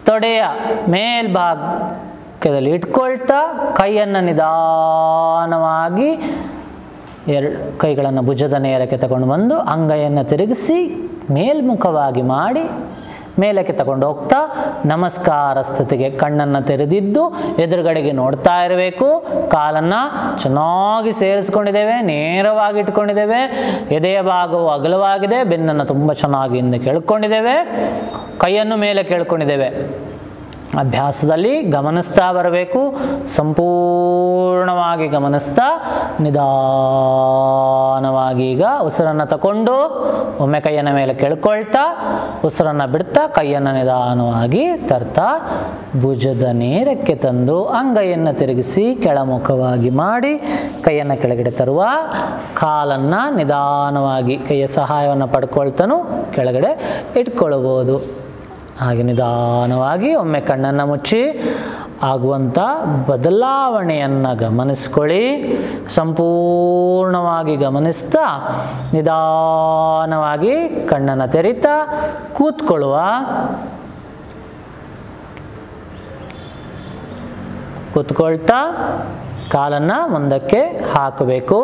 ತೊಡೆಯ ಮೇಲ್ಭಾಗದಲ್ಲಿ ಇಟ್ಕೊಳ್ತಾ ಕೈಯನ್ನು ನಿಧಾನವಾಗಿ ಎರಡು ಕೈಗಳನ್ನು ಭುಜದ ನೇರಕ್ಕೆ ತಗೊಂಡು ಬಂದು ಅಂಗೈಯನ್ನು ತಿರುಗಿಸಿ ಮೇಲ್ಮುಖವಾಗಿ ಮಾಡಿ ಮೇಲಕ್ಕೆ ತಗೊಂಡು ಹೋಗ್ತಾ ನಮಸ್ಕಾರ ಸ್ಥಿತಿಗೆ ಕಣ್ಣನ್ನು ತೆರೆದಿದ್ದು ಎದುರುಗಡೆಗೆ ನೋಡ್ತಾ ಇರಬೇಕು ಕಾಲನ್ನು ಚೆನ್ನಾಗಿ ಸೇರಿಸ್ಕೊಂಡಿದ್ದೇವೆ ನೇರವಾಗಿ ಇಟ್ಕೊಂಡಿದ್ದೇವೆ ಎದೆಯ ಭಾಗವು ಅಗಲವಾಗಿದೆ ಬೆನ್ನನ್ನು ತುಂಬ ಚೆನ್ನಾಗಿ ಹಿಂದೆ ಕೆಳ್ಕೊಂಡಿದ್ದೇವೆ ಕೈಯನ್ನು ಮೇಲೆ ಕೇಳ್ಕೊಂಡಿದ್ದೇವೆ ಅಭ್ಯಾಸದಲ್ಲಿ ಗಮನಿಸ್ತಾ ಬರಬೇಕು ಸಂಪೂರ್ಣವಾಗಿ ಗಮನಿಸ್ತಾ ನಿಧಾನವಾಗಿ ಈಗ ಉಸಿರನ್ನು ತಗೊಂಡು ಒಮ್ಮೆ ಕೈಯನ್ನು ಮೇಲೆ ಕೆಳ್ಕೊಳ್ತಾ ಉಸಿರನ್ನು ಬಿಡ್ತಾ ಕೈಯನ್ನು ನಿಧಾನವಾಗಿ ತರ್ತಾ ಭುಜದ ನೇರಕ್ಕೆ ತಂದು ಅಂಗೈಯನ್ನು ತಿರುಗಿಸಿ ಕೆಳಮುಖವಾಗಿ ಮಾಡಿ ಕೈಯನ್ನು ಕೆಳಗಡೆ ತರುವ ಕಾಲನ್ನು ನಿಧಾನವಾಗಿ ಕೈಯ ಸಹಾಯವನ್ನು ಪಡ್ಕೊಳ್ತಾನು ಕೆಳಗಡೆ ಇಟ್ಕೊಳ್ಬೋದು ಹಾಗೆ ನಿಧಾನವಾಗಿ ಒಮ್ಮೆ ಕಣ್ಣನ್ನು ಮುಚ್ಚಿ ಆಗುವಂಥ ಬದಲಾವಣೆಯನ್ನು ಗಮನಿಸ್ಕೊಳ್ಳಿ ಸಂಪೂರ್ಣವಾಗಿ ಗಮನಿಸ್ತಾ ನಿಧಾನವಾಗಿ ಕಣ್ಣನ್ನು ತೆರಿತಾ ಕೂತ್ಕೊಳ್ಳುವ ಕೂತ್ಕೊಳ್ತಾ ಕಾಲನ್ನು ಮುಂದಕ್ಕೆ ಹಾಕಬೇಕು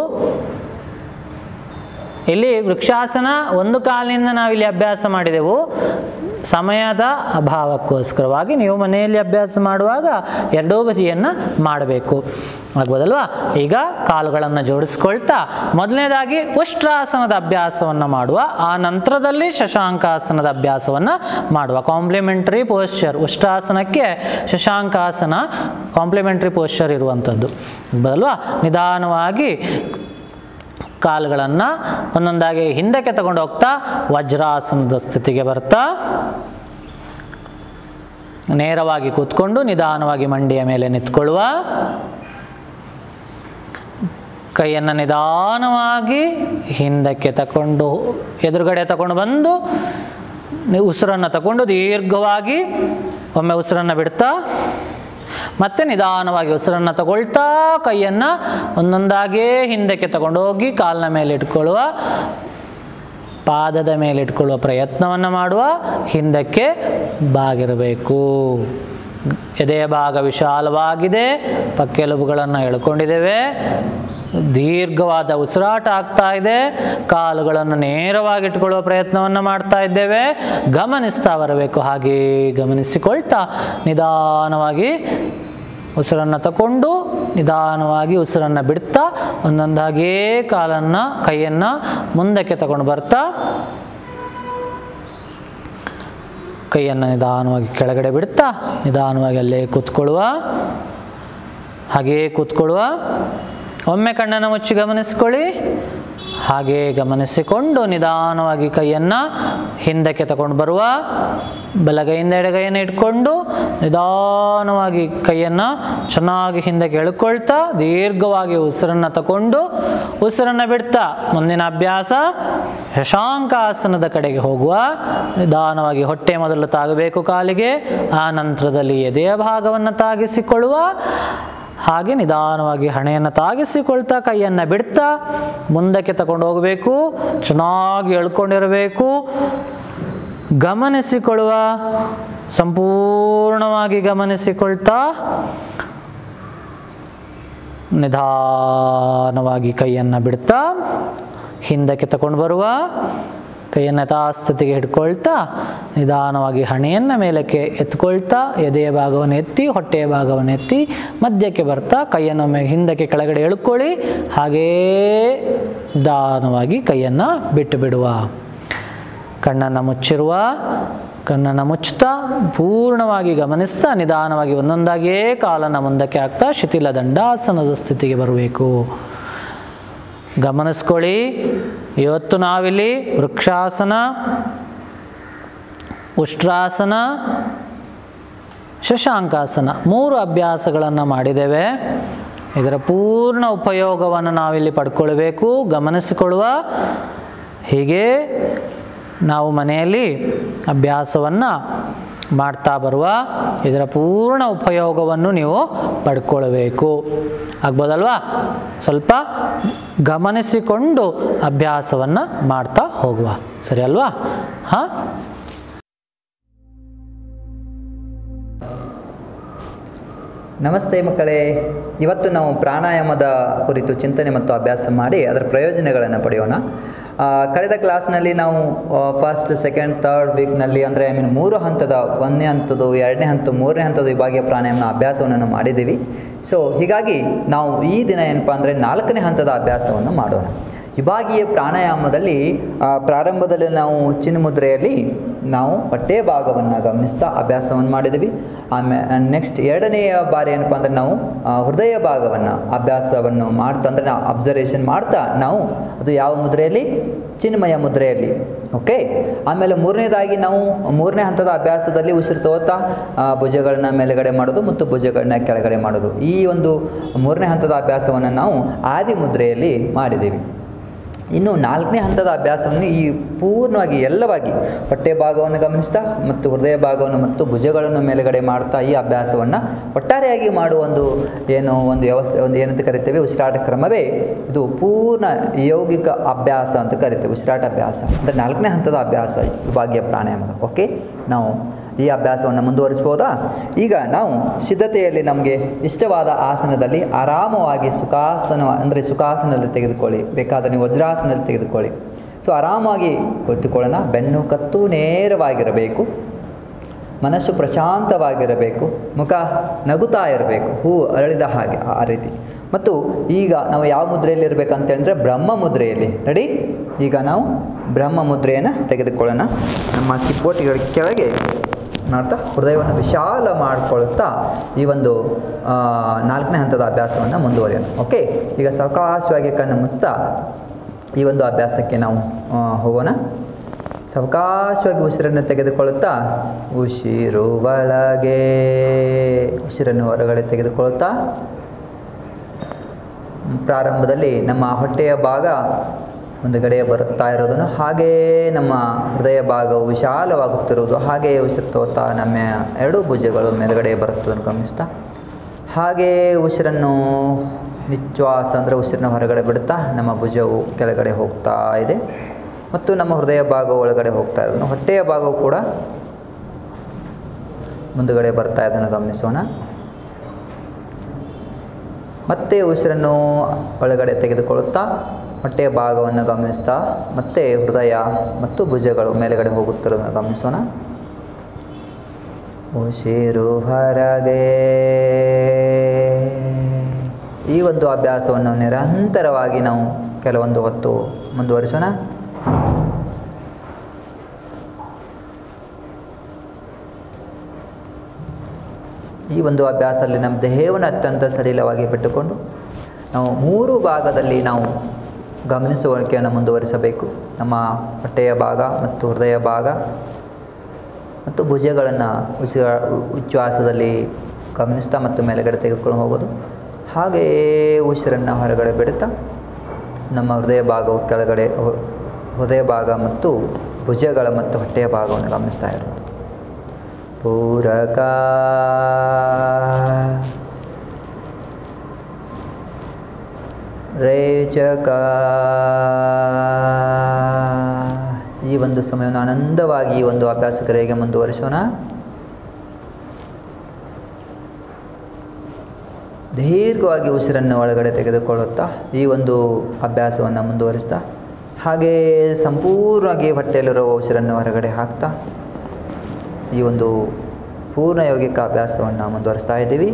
ಇಲ್ಲಿ ವೃಕ್ಷಾಸನ ಒಂದು ಕಾಲಿನಿಂದ ನಾವಿಲ್ಲಿ ಅಭ್ಯಾಸ ಮಾಡಿದೆವು ಸಮಯದ ಅಭಾವಕ್ಕೋಸ್ಕರವಾಗಿ ನೀವು ಮನೆಯಲ್ಲಿ ಅಭ್ಯಾಸ ಮಾಡುವಾಗ ಎರಡೂ ಬದಿಯನ್ನು ಮಾಡಬೇಕು ಆಗ್ಬೋದಲ್ವಾ ಈಗ ಕಾಲುಗಳನ್ನು ಜೋಡಿಸ್ಕೊಳ್ತಾ ಮೊದಲನೇದಾಗಿ ಉಷ್ಟ್ರಾಸನದ ಅಭ್ಯಾಸವನ್ನು ಮಾಡುವ ಆ ನಂತರದಲ್ಲಿ ಶಶಾಂಕಾಸನದ ಅಭ್ಯಾಸವನ್ನು ಮಾಡುವ ಕಾಂಪ್ಲಿಮೆಂಟರಿ ಪೋಶ್ಚರ್ ಉಷ್ಟ್ರಾಸನಕ್ಕೆ ಶಶಾಂಕಾಸನ ಕಾಂಪ್ಲಿಮೆಂಟರಿ ಪೋಶ್ಚರ್ ಇರುವಂಥದ್ದು ಆಗ್ಬೋದಲ್ವಾ ನಿಧಾನವಾಗಿ ಕಾಲುಗಳನ್ನು ಒಂದೊಂದಾಗಿ ಹಿಂದಕ್ಕೆ ತಗೊಂಡು ಹೋಗ್ತಾ ವಜ್ರಾಸನದ ಸ್ಥಿತಿಗೆ ಬರ್ತಾ ನೇರವಾಗಿ ಕೂತ್ಕೊಂಡು ನಿಧಾನವಾಗಿ ಮಂಡಿಯ ಮೇಲೆ ನಿಂತ್ಕೊಳ್ಳುವ ಕೈಯನ್ನು ನಿಧಾನವಾಗಿ ಹಿಂದಕ್ಕೆ ತಗೊಂಡು ಎದುರುಗಡೆ ತಗೊಂಡು ಬಂದು ನಿ- ಉಸಿರನ್ನು ತಗೊಂಡು ದೀರ್ಘವಾಗಿ ಒಮ್ಮೆ ಉಸಿರನ್ನು ಬಿಡ್ತಾ ಮತ್ತೆ ನಿಧಾನವಾಗಿ ಉಸಿರನ್ನು ತಗೊಳ್ತಾ ಕೈಯನ್ನು ಒಂದೊಂದಾಗೇ ಹಿಂದಕ್ಕೆ ತಗೊಂಡು ಹೋಗಿ ಕಾಲಿನ ಮೇಲೆ ಇಟ್ಕೊಳ್ಳುವ ಪಾದದ ಮೇಲೆ ಇಟ್ಕೊಳ್ಳುವ ಪ್ರಯತ್ನವನ್ನು ಮಾಡುವ ಹಿಂದಕ್ಕೆ ಬಾಗಿರಬೇಕು ಎದೆಯ ಭಾಗ ವಿಶಾಲವಾಗಿದೆ ಪಕ್ಕೆಲುಬುಗಳನ್ನು ಎಳ್ಕೊಂಡಿದ್ದೇವೆ ದೀರ್ಘವಾದ ಉಸಿರಾಟ ಆಗ್ತಾ ಇದೆ ಕಾಲುಗಳನ್ನು ನೇರವಾಗಿ ಇಟ್ಕೊಳ್ಳುವ ಪ್ರಯತ್ನವನ್ನು ಮಾಡ್ತಾ ಇದ್ದೇವೆ ಗಮನಿಸ್ತಾ ಬರಬೇಕು ಹಾಗೆ ಗಮನಿಸಿಕೊಳ್ತಾ ನಿಧಾನವಾಗಿ ಉಸಿರನ್ನು ತಗೊಂಡು ನಿಧಾನವಾಗಿ ಉಸಿರನ್ನು ಬಿಡ್ತಾ ಒಂದೊಂದಾಗೇ ಕಾಲನ್ನು ಕೈಯನ್ನು ಮುಂದಕ್ಕೆ ತಗೊಂಡು ಬರ್ತಾ ಕೈಯನ್ನು ನಿಧಾನವಾಗಿ ಕೆಳಗಡೆ ಬಿಡ್ತಾ ನಿಧಾನವಾಗಿ ಅಲ್ಲೇ ಕೂತ್ಕೊಳ್ಳುವ ಹಾಗೆಯೇ ಕೂತ್ಕೊಳ್ಳುವ ಒಮ್ಮೆ ಕಣ್ಣನ್ನು ಮುಚ್ಚಿ ಗಮನಿಸ್ಕೊಳ್ಳಿ ಹಾಗೆ ಗಮನಿಸಿಕೊಂಡು ನಿಧಾನವಾಗಿ ಕೈಯನ್ನು ಹಿಂದಕ್ಕೆ ತಗೊಂಡು ಬರುವ ಬಲಗೈಯಿಂದ ಎಡಗೈಯನ್ನು ಇಟ್ಕೊಂಡು ನಿಧಾನವಾಗಿ ಕೈಯನ್ನು ಚೆನ್ನಾಗಿ ಹಿಂದಕ್ಕೆ ಎಳ್ಕೊಳ್ತಾ ದೀರ್ಘವಾಗಿ ಉಸಿರನ್ನು ತಗೊಂಡು ಉಸಿರನ್ನು ಬಿಡ್ತಾ ಮುಂದಿನ ಅಭ್ಯಾಸ ಶಶಾಂಕಾಸನದ ಕಡೆಗೆ ಹೋಗುವ ನಿಧಾನವಾಗಿ ಹೊಟ್ಟೆ ಮೊದಲು ತಾಗಬೇಕು ಕಾಲಿಗೆ ಆ ನಂತರದಲ್ಲಿ ಎದೆಯ ಭಾಗವನ್ನು ತಾಗಿಸಿಕೊಳ್ಳುವ ಹಾಗೆ ನಿಧಾನವಾಗಿ ಹಣೆಯನ್ನು ತಾಗಿಸಿಕೊಳ್ತಾ ಕೈಯನ್ನು ಬಿಡ್ತಾ ಮುಂದಕ್ಕೆ ತಗೊಂಡು ಹೋಗಬೇಕು ಚೆನ್ನಾಗಿ ಎಳ್ಕೊಂಡಿರಬೇಕು ಗಮನಿಸಿಕೊಳ್ಳುವ ಸಂಪೂರ್ಣವಾಗಿ ಗಮನಿಸಿಕೊಳ್ತಾ ನಿಧಾನವಾಗಿ ಕೈಯನ್ನು ಬಿಡ್ತಾ ಹಿಂದಕ್ಕೆ ತಗೊಂಡು ಬರುವ ಕೈಯನ್ನು ಯಥಾಸ್ಥಿತಿಗೆ ಹಿಡ್ಕೊಳ್ತಾ ನಿಧಾನವಾಗಿ ಹಣೆಯನ್ನು ಮೇಲಕ್ಕೆ ಎತ್ಕೊಳ್ತಾ ಎದೆಯ ಭಾಗವನ್ನು ಎತ್ತಿ ಹೊಟ್ಟೆಯ ಭಾಗವನ್ನು ಎತ್ತಿ ಮಧ್ಯಕ್ಕೆ ಬರ್ತಾ ಕೈಯನ್ನು ಒಮ್ಮೆ ಹಿಂದಕ್ಕೆ ಕೆಳಗಡೆ ಎಳ್ಕೊಳ್ಳಿ ಹಾಗೇ ನಿಧಾನವಾಗಿ ಕೈಯನ್ನು ಬಿಟ್ಟು ಬಿಡುವ ಕಣ್ಣನ್ನು ಮುಚ್ಚಿರುವ ಕಣ್ಣನ್ನು ಮುಚ್ಚುತ್ತಾ ಪೂರ್ಣವಾಗಿ ಗಮನಿಸ್ತಾ ನಿಧಾನವಾಗಿ ಒಂದೊಂದಾಗಿಯೇ ಕಾಲನ್ನು ಮುಂದಕ್ಕೆ ಹಾಕ್ತಾ ಶಿಥಿಲ ದಂಡಾಸನದ ಸ್ಥಿತಿಗೆ ಬರಬೇಕು ಗಮನಿಸ್ಕೊಳ್ಳಿ ಇವತ್ತು ನಾವಿಲ್ಲಿ ವೃಕ್ಷಾಸನ ಉಷ್ಟ್ರಾಸನ ಶಶಾಂಕಾಸನ ಮೂರು ಅಭ್ಯಾಸಗಳನ್ನು ಮಾಡಿದ್ದೇವೆ ಇದರ ಪೂರ್ಣ ಉಪಯೋಗವನ್ನು ನಾವಿಲ್ಲಿ ಪಡ್ಕೊಳ್ಬೇಕು ಗಮನಿಸಿಕೊಳ್ಳುವ ಹೀಗೆ ನಾವು ಮನೆಯಲ್ಲಿ ಅಭ್ಯಾಸವನ್ನು ಮಾಡ್ತಾ ಬರುವ ಇದರ ಪೂರ್ಣ ಉಪಯೋಗವನ್ನು ನೀವು ಪಡ್ಕೊಳ್ಬೇಕು ಆಗ್ಬೋದಲ್ವಾ ಸ್ವಲ್ಪ ಗಮನಿಸಿಕೊಂಡು ಅಭ್ಯಾಸವನ್ನು ಮಾಡ್ತಾ ಹೋಗುವ ಸರಿ ಅಲ್ವಾ ಹಾಂ ನಮಸ್ತೆ ಮಕ್ಕಳೇ ಇವತ್ತು ನಾವು ಪ್ರಾಣಾಯಾಮದ ಕುರಿತು ಚಿಂತನೆ ಮತ್ತು ಅಭ್ಯಾಸ ಮಾಡಿ ಅದರ ಪ್ರಯೋಜನಗಳನ್ನು ಪಡೆಯೋಣ ಆ, ಕಳೆದ ಕ್ಲಾಸ್ನಲ್ಲಿ ನಾವು ಫಸ್ಟ್ ಸೆಕೆಂಡ್ ಥರ್ಡ್ ವೀಕ್ನಲ್ಲಿ ಅಂದರೆ ಐ ಮೀನ್ ಮೂರು ಹಂತದ ಒಂದನೇ ಹಂತದ್ದು ಎರಡನೇ ಹಂತ ಮೂರನೇ ಹಂತದ ವಿಭಾಗೀಯ ಪ್ರಾಣಾಯಾಮನ ಅಭ್ಯಾಸವನ್ನು ನಾವು ಮಾಡಿದ್ದೀವಿ ಸೊ ಹೀಗಾಗಿ ನಾವು ಈ ದಿನ ಏನಪ್ಪ ಅಂದರೆ ನಾಲ್ಕನೇ ಹಂತದ ಅಭ್ಯಾಸವನ್ನು ಮಾಡೋಣ ವಿಭಾಗೀಯ ಪ್ರಾಣಾಯಾಮದಲ್ಲಿ ಆ, ಪ್ರಾರಂಭದಲ್ಲಿ ನಾವು ಚಿನ್ಮುದ್ರೆಯಲ್ಲಿ ನಾವು ಹೊಟ್ಟೆ ಭಾಗವನ್ನು ಗಮನಿಸ್ತಾ ಅಭ್ಯಾಸವನ್ನು ಮಾಡಿದ್ವಿ ಆಮೇಲೆ ನೆಕ್ಸ್ಟ್ ಎರಡನೆಯ ಬಾರಿ ಏನಪ್ಪ ಅಂದರೆ ನಾವು ಆ, ಹೃದಯ ಭಾಗವನ್ನು ಅಭ್ಯಾಸವನ್ನು ಮಾಡ್ತಾ ಅಂದರೆ ನಾವು ಅಬ್ಸರ್ವೇಷನ್ ಮಾಡ್ತಾ ನಾವು ಅದು ಯಾವ ಮುದ್ರೆಯಲ್ಲಿ ಚಿನ್ಮಯ ಮುದ್ರೆಯಲ್ಲಿ ಓಕೆ ಆಮೇಲೆ ಮೂರನೇದಾಗಿ ನಾವು ಮೂರನೇ ಹಂತದ ಅಭ್ಯಾಸದಲ್ಲಿ ಉಸಿರು ತಗೋತಾ ಆ, ಭುಜಗಳನ್ನ ಮೇಲುಗಡೆ ಮಾಡೋದು ಮತ್ತು ಭುಜಗಳನ್ನ ಕೆಳಗಡೆ ಮಾಡೋದು ಈ ಒಂದು ಮೂರನೇ ಹಂತದ ಅಭ್ಯಾಸವನ್ನು ನಾವು ಆದಿ ಮುದ್ರೆಯಲ್ಲಿ ಮಾಡಿದ್ದೀವಿ ಇನ್ನು ನಾಲ್ಕನೇ ಹಂತದ ಅಭ್ಯಾಸವನ್ನು ಈ ಪೂರ್ಣವಾಗಿ ಎಲ್ಲವಾಗಿ ಹೊಟ್ಟೆ ಭಾಗವನ್ನು ಗಮನಿಸ್ತಾ ಮತ್ತು ಹೃದಯ ಭಾಗವನ್ನು ಮತ್ತು ಭುಜಗಳನ್ನು ಮೇಲುಗಡೆ ಮಾಡ್ತಾ ಈ ಅಭ್ಯಾಸವನ್ನು ಒಟ್ಟಾರೆಯಾಗಿ ಮಾಡುವ ಒಂದು ಏನು ಒಂದು ವ್ಯವಸ್ಥೆ ಒಂದು ಏನಂತ ಕರಿತೇವೆ ಉಸಿರಾಟ ಕ್ರಮವೇ ಇದು ಪೂರ್ಣ ಯೌಗಿಕ ಅಭ್ಯಾಸ ಅಂತ ಕರಿತೇವೆ ಉಸಿರಾಟ ಅಭ್ಯಾಸ ಅಂದರೆ ನಾಲ್ಕನೇ ಹಂತದ ಅಭ್ಯಾಸ ವಿಭಾಗೀಯ ಪ್ರಾಣಾಯಾಮದ ಓಕೆ ನಾವು ಈ ಅಭ್ಯಾಸವನ್ನು ಮುಂದುವರಿಸ್ಬೋದಾ ಈಗ ನಾವು ಸಿದ್ಧತೆಯಲ್ಲಿ ನಮಗೆ ಇಷ್ಟವಾದ ಆಸನದಲ್ಲಿ ಆರಾಮವಾಗಿ ಸುಖಾಸನ ಅಂದರೆ ಸುಖಾಸನದಲ್ಲಿ ತೆಗೆದುಕೊಳ್ಳಿ ಬೇಕಾದರೆ ನೀವು ವಜ್ರಾಸನದಲ್ಲಿ ತೆಗೆದುಕೊಳ್ಳಿ ಸೊ ಆರಾಮಾಗಿ ಕುಳಿತುಕೊಳ್ಳೋಣ ಬೆನ್ನು ಕತ್ತು ನೇರವಾಗಿರಬೇಕು ಮನಸ್ಸು ಪ್ರಶಾಂತವಾಗಿರಬೇಕು ಮುಖ ನಗುತ್ತಾ ಇರಬೇಕು ಹೂ ಅರಳಿದ ಹಾಗೆ ಆ ರೀತಿ ಮತ್ತು ಈಗ ನಾವು ಯಾವ ಮುದ್ರೆಯಲ್ಲಿ ಇರಬೇಕಂತ ಹೇಳಿದ್ರೆ ಬ್ರಹ್ಮ ಮುದ್ರೆಯಲ್ಲಿ ರೆಡಿ ಈಗ ನಾವು ಬ್ರಹ್ಮ ಮುದ್ರೆಯನ್ನು ತೆಗೆದುಕೊಳ್ಳೋಣ ನಮ್ಮ ಕಿಪ್ಪೋಟಿಗಳ ಕೆಳಗೆ ಮಾಡ್ತಾ ಹೃದಯವನ್ನು ವಿಶಾಲ ಮಾಡಿಕೊಳ್ಳುತ್ತಾ ಈ ಒಂದು ಆ, ನಾಲ್ಕನೇ ಹಂತದ ಅಭ್ಯಾಸವನ್ನು ಮುಂದುವರಿಯೋಣ ಓಕೆ ಈಗ ಸಾವಕಾಶವಾಗಿ ಕಣ್ಣು ಮುಚ್ತಾ ಈ ಒಂದು ಅಭ್ಯಾಸಕ್ಕೆ ನಾವು ಆ, ಹೋಗೋಣ ಸಾವಕಾಶವಾಗಿ ಉಸಿರನ್ನು ತೆಗೆದುಕೊಳ್ಳುತ್ತಾ ಉಸಿರು ಒಳಗೆ ಉಸಿರನ್ನು ಹೊರಗಡೆ ತೆಗೆದುಕೊಳ್ಳುತ್ತಾ ಪ್ರಾರಂಭದಲ್ಲಿ ನಮ್ಮ ಹೊಟ್ಟೆಯ ಭಾಗ ಮುಂದುಗಡೆ ಬರುತ್ತಾ ಇರೋದನ್ನು ಹಾಗೇ ನಮ್ಮ ಹೃದಯ ಭಾಗವು ವಿಶಾಲವಾಗುತ್ತಿರುವುದು ಹಾಗೆಯೇ ಉಸಿರು ತೋರ್ತಾ ನಮ್ಮ ಎರಡೂ ಭುಜಗಳು ಮೇಲುಗಡೆ ಬರುತ್ತದನ್ನು ಗಮನಿಸ್ತಾ ಹಾಗೇ ಉಸಿರನ್ನು ನಿಶ್ವಾಸ ಅಂದರೆ ಉಸಿರನ್ನ ಹೊರಗಡೆ ಬಿಡುತ್ತಾ ನಮ್ಮ ಭುಜವು ಕೆಳಗಡೆ ಹೋಗ್ತಾ ಇದೆ ಮತ್ತು ನಮ್ಮ ಹೃದಯ ಭಾಗವು ಒಳಗಡೆ ಹೋಗ್ತಾ ಇರೋದನ್ನು ಹೊಟ್ಟೆಯ ಭಾಗವು ಕೂಡ ಮುಂದುಗಡೆ ಬರ್ತಾ ಇದನ್ನು ಗಮನಿಸೋಣ ಮತ್ತೆ ಉಸಿರನ್ನು ಒಳಗಡೆ ತೆಗೆದುಕೊಳ್ಳುತ್ತಾ ಹೊಟ್ಟೆಯ ಭಾಗವನ್ನು ಗಮನಿಸ್ತಾ ಮತ್ತೆ ಹೃದಯ ಮತ್ತು ಭುಜಗಳು ಮೇಲುಗಡೆ ಹೋಗುತ್ತಿರೋದನ್ನು ಗಮನಿಸೋಣ ಉಸಿರು ಹೊರಗೆ ಈ ಒಂದು ಅಭ್ಯಾಸವನ್ನು ನಿರಂತರವಾಗಿ ನಾವು ಕೆಲವೊಂದು ಹೊತ್ತು ಮುಂದುವರಿಸೋಣ ಈ ಒಂದು ಅಭ್ಯಾಸದಲ್ಲಿ ನಮ್ಮ ದೇಹವನ್ನು ಅತ್ಯಂತ ಸಡಿಲವಾಗಿ ಬಿಟ್ಟುಕೊಂಡು ನಾವು ಮೂರು ಭಾಗದಲ್ಲಿ ನಾವು ಗಮನಿಸುವಿಕೆಯನ್ನು ಮುಂದುವರಿಸಬೇಕು ನಮ್ಮ ಹೊಟ್ಟೆಯ ಭಾಗ ಮತ್ತು ಹೃದಯ ಭಾಗ ಮತ್ತು ಭುಜಗಳನ್ನು ಉಸಿರ ಉಚ್ಛ್ವಾಸದಲ್ಲಿ ಗಮನಿಸ್ತಾ ಮತ್ತು ಮೇಲುಗಡೆ ತೆಗೆದುಕೊಂಡು ಹೋಗೋದು ಹಾಗೆಯೇ ಉಸಿರನ್ನು ಹೊರಗಡೆ ಬಿಡುತ್ತಾ ನಮ್ಮ ಹೃದಯ ಭಾಗವು ಕೆಳಗಡೆ ಹೊ- ಹೃದಯ ಭಾಗ ಮತ್ತು ಭುಜಗಳ ಮತ್ತು ಹೊಟ್ಟೆಯ ಭಾಗವನ್ನು ಗಮನಿಸ್ತಾ ಇರೋದು ಪೂರಕ ರೇಚಕ ಈ ಒಂದು ಸಮಯವನ್ನು ಆನಂದವಾಗಿ ಈ ಒಂದು ಅಭ್ಯಾಸಕರಿಗೆ ಮುಂದುವರಿಸೋಣ ದೀರ್ಘವಾಗಿ ಉಸಿರನ್ನು ಒಳಗಡೆ ತೆಗೆದುಕೊಳ್ಳುತ್ತಾ ಈ ಒಂದು ಅಭ್ಯಾಸವನ್ನು ಮುಂದುವರಿಸ್ತಾ ಹಾಗೇ ಸಂಪೂರ್ಣವಾಗಿ ಹೊಟ್ಟೆಯಲ್ಲಿರುವ ಉಸಿರನ್ನು ಹೊರಗಡೆ ಹಾಕ್ತಾ ಈ ಒಂದು ಪೂರ್ಣ ಯೌಗಿಕ ಅಭ್ಯಾಸವನ್ನು ಮುಂದುವರಿಸ್ತಾ ಇದ್ದೀವಿ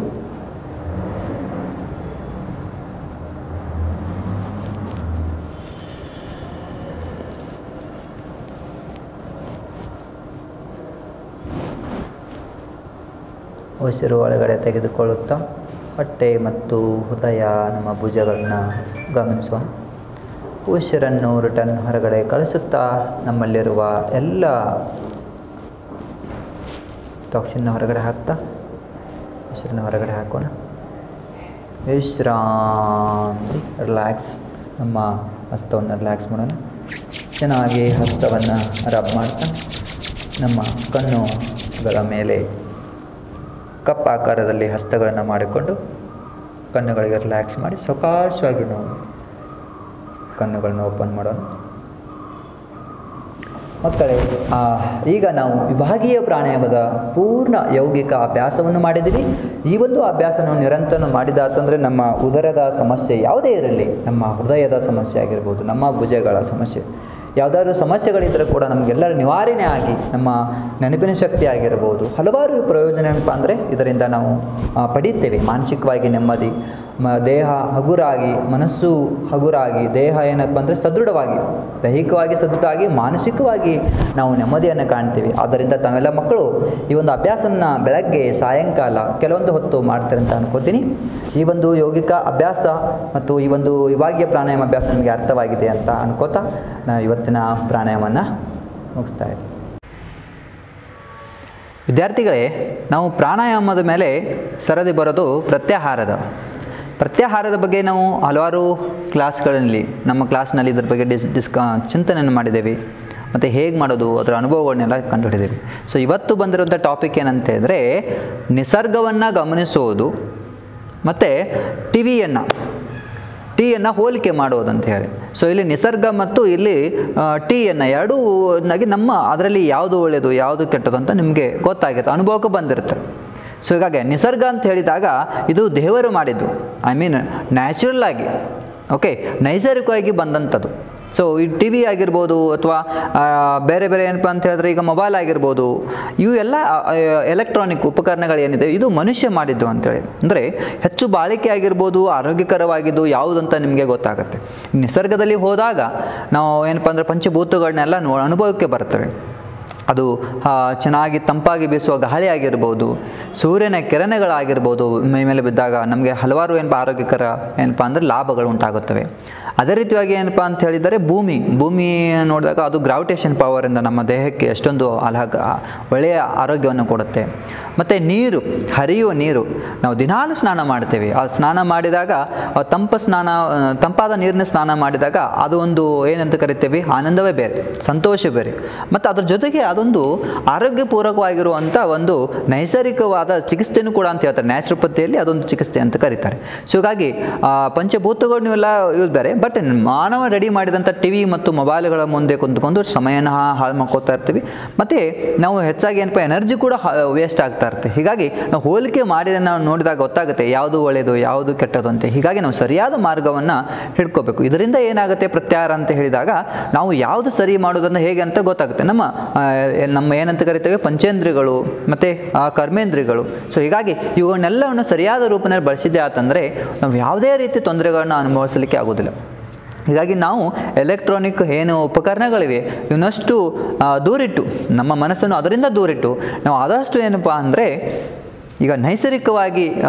ಉಸಿರು ಒಳಗಡೆ ತೆಗೆದುಕೊಳ್ಳುತ್ತಾ ಹೊಟ್ಟೆ ಮತ್ತು ಹೃದಯ ನಮ್ಮ ಭುಜಗಳನ್ನು ಗಮನಿಸೋಣ ಉಸಿರನ್ನು ರಿಟರ್ನ್ ಹೊರಗಡೆ ಕಳಿಸುತ್ತಾ ನಮ್ಮಲ್ಲಿರುವ ಎಲ್ಲ ಟಾಕ್ಸಿನ್ನ ಹೊರಗಡೆ ಹಾಕ್ತಾ ಉಸಿರನ್ನ ಹೊರಗಡೆ ಹಾಕೋಣ ವಿಶ್ರಾಂತಿ ರಿಲ್ಯಾಕ್ಸ್ ನಮ್ಮ ಹಸ್ತವನ್ನು ರಿಲ್ಯಾಕ್ಸ್ ಮಾಡೋಣ ಚೆನ್ನಾಗಿ ಹಸ್ತವನ್ನು ರಬ್ ಮಾಡ್ತಾ ನಮ್ಮ ಕಣ್ಣುಗಳ ಮೇಲೆ ಕಪ್ ಆಕಾರದಲ್ಲಿ ಹಸ್ತಗಳನ್ನು ಮಾಡಿಕೊಂಡು ಕಣ್ಣುಗಳಿಗೆ ರಿಲ್ಯಾಕ್ಸ್ ಮಾಡಿ ಸಾವಕಾಶವಾಗಿ ನಾವು ಕಣ್ಣುಗಳನ್ನು ಓಪನ್ ಮಾಡೋಣ ಮಕ್ಕಳೇ ಆ, ಈಗ ನಾವು ವಿಭಾಗೀಯ ಪ್ರಾಣಾಯಾಮದ ಪೂರ್ಣ ಯೌಗಿಕ ಅಭ್ಯಾಸವನ್ನು ಮಾಡಿದ್ದೀವಿ ಈ ಒಂದು ಅಭ್ಯಾಸವನ್ನು ನಿರಂತರ ಮಾಡಿದಾತಂದರೆ ನಮ್ಮ ಉದರದ ಸಮಸ್ಯೆ ಯಾವುದೇ ಇರಲಿ ನಮ್ಮ ಹೃದಯದ ಸಮಸ್ಯೆ ಆಗಿರ್ಬೋದು ನಮ್ಮ ಭುಜಗಳ ಸಮಸ್ಯೆ ಯಾವುದಾದ್ರೂ ಸಮಸ್ಯೆಗಳಿದ್ದರೆ ಕೂಡ ನಮಗೆಲ್ಲರ ನಿವಾರಣೆ ಆಗಿ ನಮ್ಮ ನೆನಪಿನ ಶಕ್ತಿ ಆಗಿರ್ಬೋದು ಹಲವಾರು ಪ್ರಯೋಜನ ಏನಪ್ಪ ಅಂದರೆ ಇದರಿಂದ ನಾವು ಆ, ಪಡೀತೇವೆ ಮಾನಸಿಕವಾಗಿ ನೆಮ್ಮದಿ ಮ ದೇಹ ಹಗುರಾಗಿ ಮನಸ್ಸು ಹಗುರಾಗಿ ದೇಹ ಏನಪ್ಪ ಅಂದರೆ ಸದೃಢವಾಗಿ ದೈಹಿಕವಾಗಿ ಸದೃಢವಾಗಿ ಮಾನಸಿಕವಾಗಿ ನಾವು ನೆಮ್ಮದಿಯನ್ನು ಕಾಣ್ತೀವಿ ಆದ್ದರಿಂದ ತಾವೆಲ್ಲ ಮಕ್ಕಳು ಈ ಒಂದು ಅಭ್ಯಾಸನ ಬೆಳಗ್ಗೆ ಸಾಯಂಕಾಲ ಕೆಲವೊಂದು ಹೊತ್ತು ಮಾಡ್ತಾರೆ ಅಂತ ಅನ್ಕೋತೀನಿ ಈ ಒಂದು ಯೌಗಿಕ ಅಭ್ಯಾಸ ಮತ್ತು ಈ ಒಂದು ವಿಭಾಗೀಯ ಪ್ರಾಣಾಯಾಮ ಅಭ್ಯಾಸ ನಿಮಗೆ ಅರ್ಥವಾಗಿದೆ ಅಂತ ಅನ್ಕೋತಾ ನಾವು ಇವತ್ತಿನ ಪ್ರಾಣಾಯಾಮವನ್ನು ಮುಗಿಸ್ತಾ ಇದ್ದೀವಿ ವಿದ್ಯಾರ್ಥಿಗಳೇ ನಾವು ಪ್ರಾಣಾಯಾಮದ ಮೇಲೆ ಸರದಿ ಬರೋದು ಪ್ರತ್ಯಾಹಾರದ ಪ್ರತ್ಯಾಹಾರದ ಬಗ್ಗೆ ನಾವು ಹಲವಾರು ಕ್ಲಾಸ್ಗಳಲ್ಲಿ ನಮ್ಮ ಕ್ಲಾಸ್ನಲ್ಲಿ ಇದ್ರ ಬಗ್ಗೆ ಡಿಸ್ ಡಿಸ್ಕ ಚಿಂತನೆಯನ್ನು ಮಾಡಿದ್ದೇವೆ ಮತ್ತು ಹೇಗೆ ಮಾಡೋದು ಅದರ ಅನುಭವಗಳನ್ನೆಲ್ಲ ಕಂಡುಹಿಡಿದೇವೆ ಸೊ ಇವತ್ತು ಬಂದಿರುವಂಥ ಟಾಪಿಕ್ ಏನಂತ ಹೇಳಿದ್ರೆ ನಿಸರ್ಗವನ್ನು ಗಮನಿಸೋದು ಮತ್ತು ಟಿವಿಯನ್ನು ಟೀಯನ್ನು ಹೋಲಿಕೆ ಮಾಡೋದು ಅಂತ ಹೇಳಿ ಸೊ ಇಲ್ಲಿ ನಿಸರ್ಗ ಮತ್ತು ಇಲ್ಲಿ ಟೀಯನ್ನು ಎರಡೂ ನಾಗಿ ನಮ್ಮ ಅದರಲ್ಲಿ ಯಾವುದು ಒಳ್ಳೆಯದು ಯಾವುದು ಕೆಟ್ಟದು ಅಂತ ನಿಮಗೆ ಗೊತ್ತಾಗಿರುತ್ತೆ ಅನುಭವಕ್ಕೆ ಬಂದಿರುತ್ತೆ ಸೊ ಹೀಗಾಗಿ ನಿಸರ್ಗ ಅಂತ ಹೇಳಿದಾಗ ಇದು ದೇವರು ಮಾಡಿದ್ದು ಐ ಮೀನ್ ನ್ಯಾಚುರಲ್ ಆಗಿ ಓಕೆ ನೈಸರ್ಗಿಕವಾಗಿ ಬಂದಂಥದ್ದು ಸೊ ಈ ಟಿ ವಿ ಆಗಿರ್ಬೋದು ಅಥವಾ ಬೇರೆ ಬೇರೆ ಏನಪ್ಪ ಅಂತ ಹೇಳಿದ್ರೆ ಈಗ ಮೊಬೈಲ್ ಆಗಿರ್ಬೋದು ಇವು ಎಲ್ಲ ಎಲೆಕ್ಟ್ರಾನಿಕ್ ಉಪಕರಣಗಳು ಏನಿದೆ ಇದು ಮನುಷ್ಯ ಮಾಡಿದ್ದು ಅಂತೇಳಿ ಅಂದರೆ ಹೆಚ್ಚು ಬಾಳಿಕೆ ಆಗಿರ್ಬೋದು ಆರೋಗ್ಯಕರವಾಗಿದ್ದು ಯಾವುದಂತ ನಿಮಗೆ ಗೊತ್ತಾಗುತ್ತೆ ನಿಸರ್ಗದಲ್ಲಿ ಹೋದಾಗ ನಾವು ಏನಪ್ಪ ಅಂದರೆ ಪಂಚಭೂತಗಳನ್ನೆಲ್ಲ ನೋ ಅನುಭವಕ್ಕೆ ಬರ್ತವೆ ಅದು ಆ, ಚೆನ್ನಾಗಿ ತಂಪಾಗಿ ಬೀಸುವ ಗಾಳಿ ಆಗಿರ್ಬೋದು ಸೂರ್ಯನ ಕಿರಣಗಳಾಗಿರ್ಬೋದು ಮೈ ಮೇಲೆ ಬಿದ್ದಾಗ ನಮಗೆ ಹಲವಾರು ಏನಪ್ಪ ಆರೋಗ್ಯಕರ ಏನಪ್ಪ ಅಂದರೆ ಲಾಭಗಳು ಉಂಟಾಗುತ್ತವೆ ಅದೇ ರೀತಿಯಾಗಿ ಏನಪ್ಪ ಅಂತ ಹೇಳಿದರೆ ಭೂಮಿ ಭೂಮಿ ನೋಡಿದಾಗ ಅದು ಗ್ರಾವಿಟೇಷನ್ ಪವರಿಂದ ನಮ್ಮ ದೇಹಕ್ಕೆ ಎಷ್ಟೊಂದು ಅಲಹ ಒಳ್ಳೆಯ ಆರೋಗ್ಯವನ್ನು ಕೊಡುತ್ತೆ ಮತ್ತು ನೀರು ಹರಿಯುವ ನೀರು ನಾವು ದಿನಾಲು ಸ್ನಾನ ಮಾಡ್ತೇವೆ ಆ ಸ್ನಾನ ಮಾಡಿದಾಗ ಆ ತಂಪ ಸ್ನಾನ ಆ, ತಂಪಾದ ನೀರಿನ ಸ್ನಾನ ಮಾಡಿದಾಗ ಅದು ಒಂದು ಏನಂತ ಕರಿತೇವೆ ಆನಂದವೇ ಬೇರೆ ಸಂತೋಷ ಬೇರೆ ಮತ್ತು ಅದ್ರ ಜೊತೆಗೆ ಅದೊಂದು ಆರೋಗ್ಯಪೂರ್ವಕವಾಗಿರುವಂಥ ಒಂದು ನೈಸರ್ಗಿಕವಾದ ಚಿಕಿತ್ಸೆನೂ ಕೂಡ ಅಂತ ಹೇಳ್ತಾರೆ ನ್ಯಾಚುರೋಪತಿಯಲ್ಲಿ ಅದೊಂದು ಚಿಕಿತ್ಸೆ ಅಂತ ಕರೀತಾರೆ ಸೊ ಹೀಗಾಗಿ ಆ, ಪಂಚಭೂತಗಳು ನೀವೆಲ್ಲ ಇವ್ರು ಬೇರೆ ಬಟ್ ಮಾನವ ರೆಡಿ ಮಾಡಿದಂಥ ಟಿ ವಿ ಮತ್ತು ಮೊಬೈಲ್ಗಳ ಮುಂದೆ ಕುಂತ್ಕೊಂಡು ಸಮಯನ ಹಾಳು ಮಾಡ್ಕೋತಾ ಇರ್ತೀವಿ ಮತ್ತು ನಾವು ಹೆಚ್ಚಾಗಿ ಏನಪ್ಪ ಎನರ್ಜಿ ಕೂಡ ವೇಸ್ಟ್ ಆಗ್ತಾ ಇರುತ್ತೆ ಹೀಗಾಗಿ ನಾವು ಹೋಲಿಕೆ ಮಾಡಿ ನಾವು ನೋಡಿದಾಗ ಗೊತ್ತಾಗುತ್ತೆ ಯಾವುದು ಒಳ್ಳೆಯದು ಯಾವುದು ಕೆಟ್ಟದು ಅಂತ ಹೀಗಾಗಿ ನಾವು ಸರಿಯಾದ ಮಾರ್ಗವನ್ನು ಹಿಡ್ಕೋಬೇಕು ಇದರಿಂದ ಏನಾಗುತ್ತೆ ಪ್ರತ್ಯಾಹಾರ ಅಂತ ಹೇಳಿದಾಗ ನಾವು ಯಾವುದು ಸರಿ ಮಾಡೋದನ್ನು ಹೇಗೆ ಅಂತ ಗೊತ್ತಾಗುತ್ತೆ ನಮ್ಮ ಆ, ನಮ್ಮ ಏನಂತ ಕರಿತೇವೆ ಪಂಚೇಂದ್ರಿಯಗಳು ಮತ್ತು ಕರ್ಮೇಂದ್ರಿಯಗಳು ಸೊ ಹೀಗಾಗಿ ಇವುಗಳನ್ನೆಲ್ಲವನ್ನು ಸರಿಯಾದ ರೂಪದಲ್ಲಿ ಬಳಸಿದ್ದೆ ಆತಂದರೆ ನಾವು ಯಾವುದೇ ರೀತಿ ತೊಂದರೆಗಳನ್ನ ಅನುಭವಿಸಲಿಕ್ಕೆ ಆಗೋದಿಲ್ಲ ಹೀಗಾಗಿ ನಾವು ಎಲೆಕ್ಟ್ರಾನಿಕ್ ಏನು ಉಪಕರಣಗಳಿವೆ ಇವನ್ನಷ್ಟು ಆ, ದೂರಿಟ್ಟು ನಮ್ಮ ಮನಸ್ಸನ್ನು ಅದರಿಂದ ದೂರಿಟ್ಟು ನಾವು ಆದಷ್ಟು ಏನಪ್ಪ ಅಂದರೆ ಈಗ ನೈಸರ್ಗಿಕವಾಗಿ ಆ,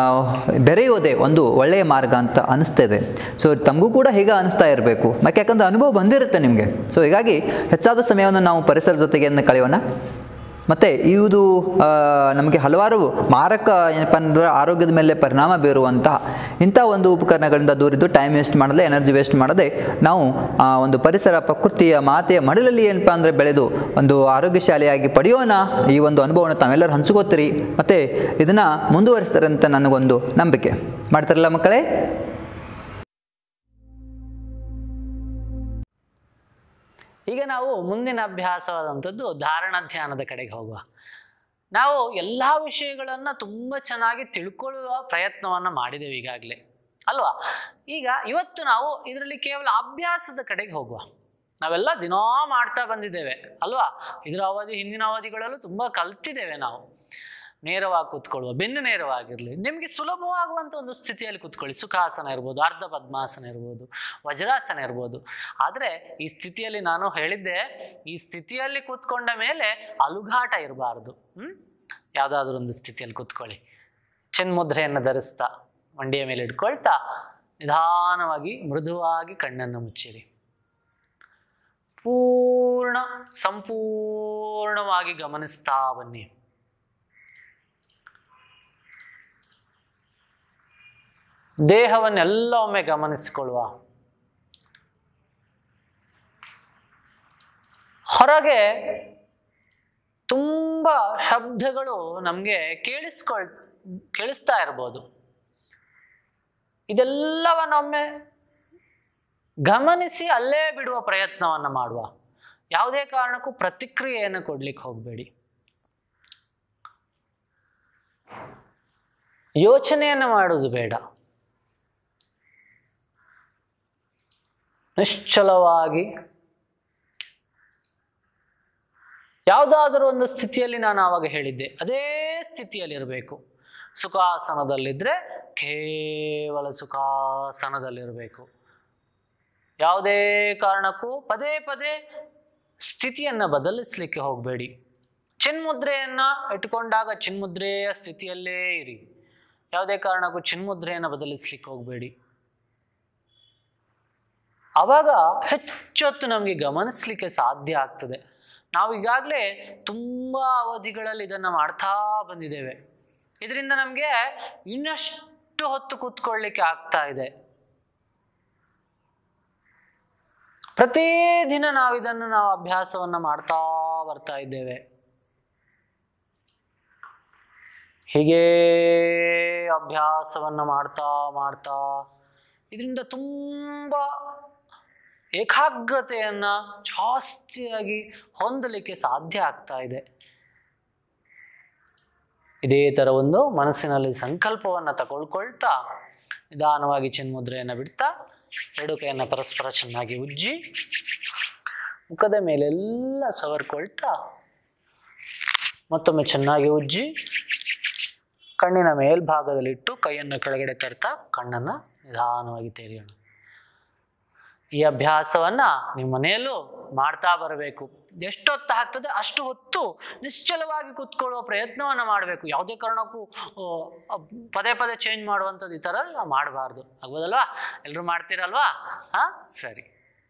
ಬೆರೆಯೋದೇ ಒಂದು ಒಳ್ಳೆಯ ಮಾರ್ಗ ಅಂತ ಅನಿಸ್ತಿದೆ ಸೊ ತಮಗೂ ಕೂಡ ಹೀಗೆ ಅನಿಸ್ತಾ ಇರಬೇಕು ಮತ್ತೆ ಯಾಕಂದ್ರೆ ಅನುಭವ ಬಂದಿರುತ್ತೆ ನಿಮಗೆ ಸೊ ಹೀಗಾಗಿ ಹೆಚ್ಚಾದ ಸಮಯವನ್ನು ನಾವು ಪರಿಸರ ಜೊತೆಗೆ ಕಳೆಯೋಣ ಮತ್ತು ಇದು ಆ, ನಮಗೆ ಹಲವಾರು ಮಾರಕ ಏನಪ್ಪ ಅಂದ್ರೆ ಆರೋಗ್ಯದ ಮೇಲೆ ಪರಿಣಾಮ ಬೀರುವಂತಹ ಇಂಥ ಒಂದು ಉಪಕರಣಗಳಿಂದ ದೂರಿದ್ದು ಟೈಮ್ ವೇಸ್ಟ್ ಮಾಡದೆ ಎನರ್ಜಿ ವೇಸ್ಟ್ ಮಾಡದೆ ನಾವು ಆ ಒಂದು ಪರಿಸರ ಪ್ರಕೃತಿಯ ಮಾತೆಯ ಮಡಲಲ್ಲಿ ಏನಪ್ಪ ಅಂದರೆ ಬೆಳೆದು ಒಂದು ಆರೋಗ್ಯಶಾಲಿಯಾಗಿ ಪಡೆಯೋಣ ಈ ಒಂದು ಅನುಭವವನ್ನು ತಾವೆಲ್ಲರೂ ಹಂಚ್ಕೋತೀರಿ ಮತ್ತು ಇದನ್ನು ಮುಂದುವರಿಸ್ತಾರೆ ಅಂತ ನನಗೊಂದು ನಂಬಿಕೆ ಮಾಡ್ತಾರಲ್ಲ ಮಕ್ಕಳೇ ಈಗ ನಾವು ಮುಂದಿನ ಅಭ್ಯಾಸವಾದಂಥದ್ದು ಧಾರಣ ಧ್ಯಾನದ ಕಡೆಗೆ ಹೋಗುವ ನಾವು ಎಲ್ಲ ವಿಷಯಗಳನ್ನ ತುಂಬ ಚೆನ್ನಾಗಿ ತಿಳ್ಕೊಳ್ಳುವ ಪ್ರಯತ್ನವನ್ನ ಮಾಡಿದ್ದೇವೆ ಈಗಾಗಲೇ ಅಲ್ವಾ ಈಗ ಇವತ್ತು ನಾವು ಇದರಲ್ಲಿ ಕೇವಲ ಅಭ್ಯಾಸದ ಕಡೆಗೆ ಹೋಗುವ ನಾವೆಲ್ಲ ದಿನಾ ಮಾಡ್ತಾ ಬಂದಿದ್ದೇವೆ ಅಲ್ವಾ ಇದರ ಅವಧಿ ಹಿಂದಿನ ಅವಧಿಗಳಲ್ಲೂ ತುಂಬ ಕಲ್ತಿದ್ದೇವೆ ನಾವು ನೇರವಾಗಿ ಕೂತ್ಕೊಳ್ಳುವ ಬೆನ್ನು ನೇರವಾಗಿರಲಿ ನಿಮಗೆ ಸುಲಭವಾಗುವಂಥ ಒಂದು ಸ್ಥಿತಿಯಲ್ಲಿ ಕೂತ್ಕೊಳ್ಳಿ ಸುಖಾಸನ ಇರ್ಬೋದು ಅರ್ಧ ಪದ್ಮಾಸನ ಇರ್ಬೋದು ವಜ್ರಾಸನ ಇರ್ಬೋದು ಆದರೆ ಈ ಸ್ಥಿತಿಯಲ್ಲಿ ನಾನು ಹೇಳಿದ್ದೆ ಈ ಸ್ಥಿತಿಯಲ್ಲಿ ಕೂತ್ಕೊಂಡ ಮೇಲೆ ಅಲುಗಾಟ ಇರಬಾರ್ದು ಹ್ಮ್ ಯಾವುದಾದ್ರೂ ಒಂದು ಸ್ಥಿತಿಯಲ್ಲಿ ಕೂತ್ಕೊಳ್ಳಿ ಚಿನ್ಮುದ್ರೆಯನ್ನು ಧರಿಸ್ತಾ ಮಂಡಿಯ ಮೇಲೆ ಇಟ್ಕೊಳ್ತಾ ನಿಧಾನವಾಗಿ ಮೃದುವಾಗಿ ಕಣ್ಣನ್ನು ಮುಚ್ಚಿರಿ ಪೂರ್ಣ ಸಂಪೂರ್ಣವಾಗಿ ಗಮನಿಸ್ತಾ ಬನ್ನಿ ದೇಹವನ್ನೆಲ್ಲ ಒಮ್ಮೆ ಗಮನಿಸಿಕೊಳ್ಳುವ ಹೊರಗೆ ತುಂಬ ಶಬ್ದಗಳು ನಮಗೆ ಕೇಳಿಸ್ಕೊಳ್ ಕೇಳಿಸ್ತಾ ಇರ್ಬೋದು ಇದೆಲ್ಲವನ್ನೊಮ್ಮೆ ಗಮನಿಸಿ ಅಲ್ಲೇ ಬಿಡುವ ಪ್ರಯತ್ನವನ್ನು ಮಾಡುವ ಯಾವುದೇ ಕಾರಣಕ್ಕೂ ಪ್ರತಿಕ್ರಿಯೆಯನ್ನು ಕೊಡ್ಲಿಕ್ಕೆ ಹೋಗಬೇಡಿ ಯೋಚನೆಯನ್ನು ಮಾಡುವುದು ಬೇಡ ನಿಶ್ಚಲವಾಗಿ ಯಾವುದಾದರೂ ಒಂದು ಸ್ಥಿತಿಯಲ್ಲಿ ನಾನು ಆವಾಗ ಹೇಳಿದ್ದೆ ಅದೇ ಸ್ಥಿತಿಯಲ್ಲಿರಬೇಕು ಸುಖಾಸನದಲ್ಲಿದ್ದರೆ ಕೇವಲ ಸುಖಾಸನದಲ್ಲಿರಬೇಕು ಯಾವುದೇ ಕಾರಣಕ್ಕೂ ಪದೇ ಪದೇ ಸ್ಥಿತಿಯನ್ನು ಬದಲಿಸಲಿಕ್ಕೆ ಹೋಗಬೇಡಿ ಚಿನ್ಮುದ್ರೆಯನ್ನು ಇಟ್ಕೊಂಡಾಗ ಚಿನ್ಮುದ್ರೆಯ ಸ್ಥಿತಿಯಲ್ಲೇ ಇರಿ ಯಾವುದೇ ಕಾರಣಕ್ಕೂ ಚಿನ್ಮುದ್ರೆಯನ್ನು ಬದಲಿಸ್ಲಿಕ್ಕೆ ಹೋಗಬೇಡಿ ಆವಾಗ ಹೆಚ್ಚೊತ್ತು ನಮಗೆ ಗಮನಿಸಲಿಕ್ಕೆ ಸಾಧ್ಯ ಆಗ್ತದೆ ನಾವು ಈಗಾಗಲೇ ತುಂಬ ಅವಧಿಗಳಲ್ಲಿ ಇದನ್ನು ಮಾಡ್ತಾ ಬಂದಿದ್ದೇವೆ ಇದರಿಂದ ನಮಗೆ ಇನ್ನಷ್ಟು ಹೊತ್ತು ಕೂತ್ಕೊಳ್ಳಿಕ್ಕೆ ಆಗ್ತಾ ಇದೆ ಪ್ರತಿದಿನ ನಾವು ಇದನ್ನು ನಾವು ಅಭ್ಯಾಸವನ್ನು ಮಾಡ್ತಾ ಬರ್ತಾ ಇದ್ದೇವೆ ಹೀಗೆ ಅಭ್ಯಾಸವನ್ನು ಮಾಡ್ತಾ ಮಾಡ್ತಾ ಇದರಿಂದ ತುಂಬ ಏಕಾಗ್ರತೆಯನ್ನು ಜಾಸ್ತಿಯಾಗಿ ಹೊಂದಲಿಕ್ಕೆ ಸಾಧ್ಯ ಆಗ್ತಾ ಇದೆ ಇದೇ ಥರ ಒಂದು ಮನಸ್ಸಿನಲ್ಲಿ ಸಂಕಲ್ಪವನ್ನು ತಗೊಳ್ಕೊಳ್ತಾ ನಿಧಾನವಾಗಿ ಚಿನ್ಮುದ್ರೆಯನ್ನು ಬಿಡ್ತಾ ಎರಡು ಕೈಯನ್ನು ಪರಸ್ಪರ ಚೆನ್ನಾಗಿ ಉಜ್ಜಿ ಮುಖದ ಮೇಲೆಲ್ಲ ಸವರ್ಕೊಳ್ತಾ ಮತ್ತೊಮ್ಮೆ ಚೆನ್ನಾಗಿ ಉಜ್ಜಿ ಕಣ್ಣಿನ ಮೇಲ್ಭಾಗದಲ್ಲಿಟ್ಟು ಕೈಯನ್ನು ಕೆಳಗಡೆ ತರ್ತಾ ಕಣ್ಣನ್ನು ನಿಧಾನವಾಗಿ ತೆರೆಯೋಣ ಈ ಅಭ್ಯಾಸವನ್ನು ನಿಮ್ಮ ಮನೆಯಲ್ಲೂ ಮಾಡ್ತಾ ಬರಬೇಕು ಎಷ್ಟೊತ್ತು ಆಗ್ತದೆ ಅಷ್ಟು ಹೊತ್ತು ನಿಶ್ಚಲವಾಗಿ ಕೂತ್ಕೊಳ್ಳುವ ಪ್ರಯತ್ನವನ್ನು ಮಾಡಬೇಕು ಯಾವುದೇ ಕಾರಣಕ್ಕೂ ಆ, ಅಬ್- ಪದೇ ಪದೇ ಚೇಂಜ್ ಮಾಡುವಂಥದ್ದು ಈ ಥರ ಎಲ್ಲ ಮಾಡಬಾರ್ದು ಆಗ್ಬೋದಲ್ವಾ ಎಲ್ಲರೂ ಮಾಡ್ತೀರಲ್ವಾ ಹಾಂ ಸರಿ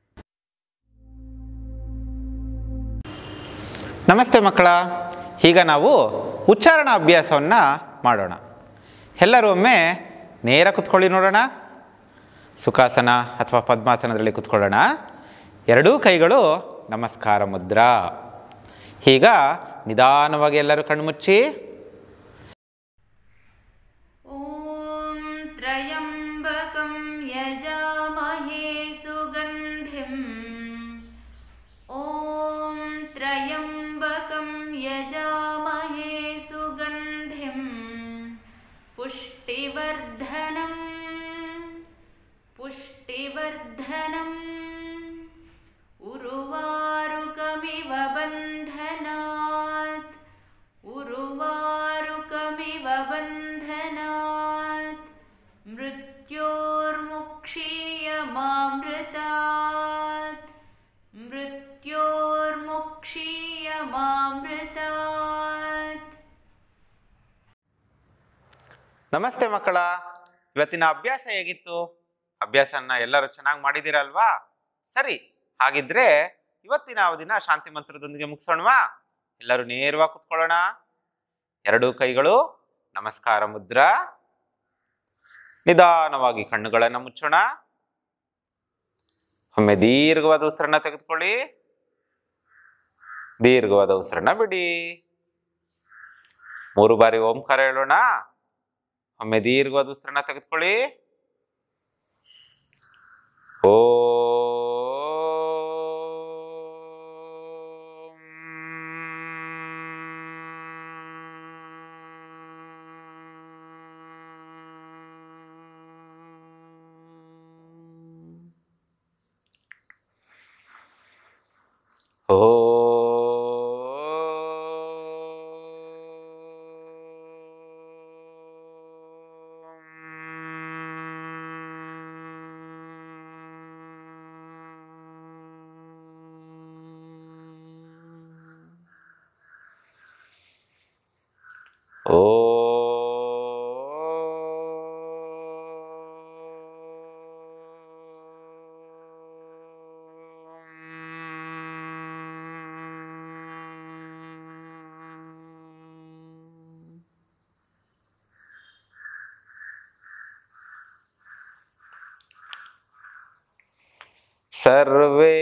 ನಮಸ್ತೆ ಮಕ್ಕಳ ಈಗ ನಾವು ಉಚ್ಚಾರಣಾ ಅಭ್ಯಾಸವನ್ನು ಮಾಡೋಣ ಎಲ್ಲರೂ ಒಮ್ಮೆ ನೇರ ಕುತ್ಕೊಳ್ಳಿ ನೋಡೋಣ ಸುಖಾಸನ ಅಥವಾ ಪದ್ಮಾಸನದಲ್ಲಿ ಕುತ್ಕೊಳ್ಳೋಣ ಎರಡೂ ಕೈಗಳು ನಮಸ್ಕಾರ ಮುದ್ರಾ ಈಗ ನಿಧಾನವಾಗಿ ಎಲ್ಲರೂ ಕಣ್ಮುಚ್ಚಿ ॐ त्र्यम्बकं यजामहे सुगन्धिम् ॐ त्र्यम्बकं यजामहे सुगन्धिं पुष्टिवर्धनम् पुष्टिवर्धनम् उरुवारुकमिव बन्धनात् उरुवारुकमिव बन्धनात् मृत्योर्मुक्षीयमामृतात् मृत्योर्मुक्षीयमामृतात् ನಮಸ್ತೆ ಮಕ್ಕಳ ಇವತ್ತಿನ ಅಭ್ಯಾಸ ಹೇಗಿತ್ತು ಅಭ್ಯಾಸನ ಎಲ್ಲರೂ ಚೆನ್ನಾಗಿ ಮಾಡಿದ್ದೀರಲ್ವಾ ಸರಿ ಹಾಗಿದ್ರೆ ಇವತ್ತಿನ ಅವಧಿನ ಶಾಂತಿ ಮಂತ್ರದೊಂದಿಗೆ ಮುಗಿಸೋಣವಾ ಎಲ್ಲರೂ ನೇರವಾಗಿ ಕುತ್ಕೊಳ್ಳೋಣ ಎರಡೂ ಕೈಗಳು ನಮಸ್ಕಾರ ಮುದ್ರಾ ನಿಧಾನವಾಗಿ ಕಣ್ಣುಗಳನ್ನು ಮುಚ್ಚೋಣ ಒಮ್ಮೆ ದೀರ್ಘವಾದ ಉಸಿರನ್ನ ತೆಗೆದುಕೊಳ್ಳಿ ದೀರ್ಘವಾದ ಉಸಿರನ್ನ ಬಿಡಿ ಮೂರು ಬಾರಿ ಓಂಕಾರ ಹೇಳೋಣ ಒಮ್ಮೆ ದೀರ್ಘವಾದ ಉಸಿರನ್ನ ತೆಗೆದುಕೊಳ್ಳಿ ಓ ಓ ಸರ್ವೇ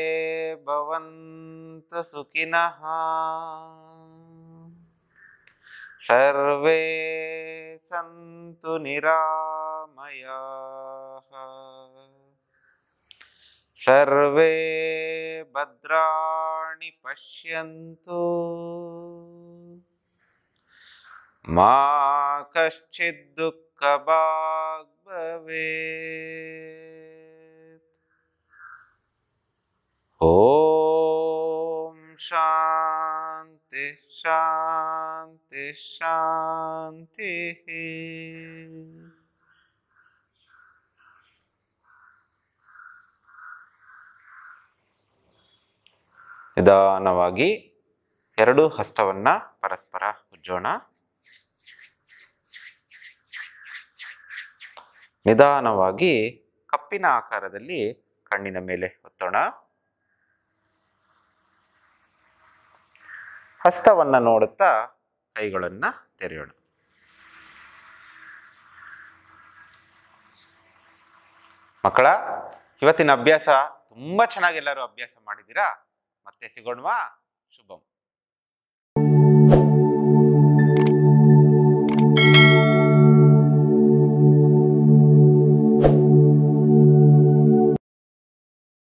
ಭವಂತು ಸುಖಿನಃ ಸರ್ವೇ ಸಂತು ನಿರಾಮಯಾಃ ಸರ್ವೇ ಭದ್ರಾಣಿ ಪಶ್ಯಂತು ಮಾ ಕಶ್ಚಿತ್ ದುಃಖ ಭಾಗ್ ಭವೇತ್ ಓಂ ಶಾಂತಿ ಶಾಂತಿ ಶಾಂತಿ ನಿಧಾನವಾಗಿ ಎರಡು ಹಸ್ತವನ್ನ ಪರಸ್ಪರ ಉಜ್ಜೋಣ ನಿಧಾನವಾಗಿ ಕಪ್ಪಿನ ಆಕಾರದಲ್ಲಿ ಕಣ್ಣಿನ ಮೇಲೆ ಒತ್ತೋಣ ಹಸ್ತವನ್ನ ನೋಡುತ್ತಾ ಕೈಗಳನ್ನ ತೆರೆಯೋಣ ಮಕ್ಕಳ ಇವತ್ತಿನ ಅಭ್ಯಾಸ ತುಂಬಾ ಚೆನ್ನಾಗಿ ಎಲ್ಲರೂ ಅಭ್ಯಾಸ ಮಾಡಿದ್ದೀರಾ ಮತ್ತೆ ಸಿಗೋಣವಾ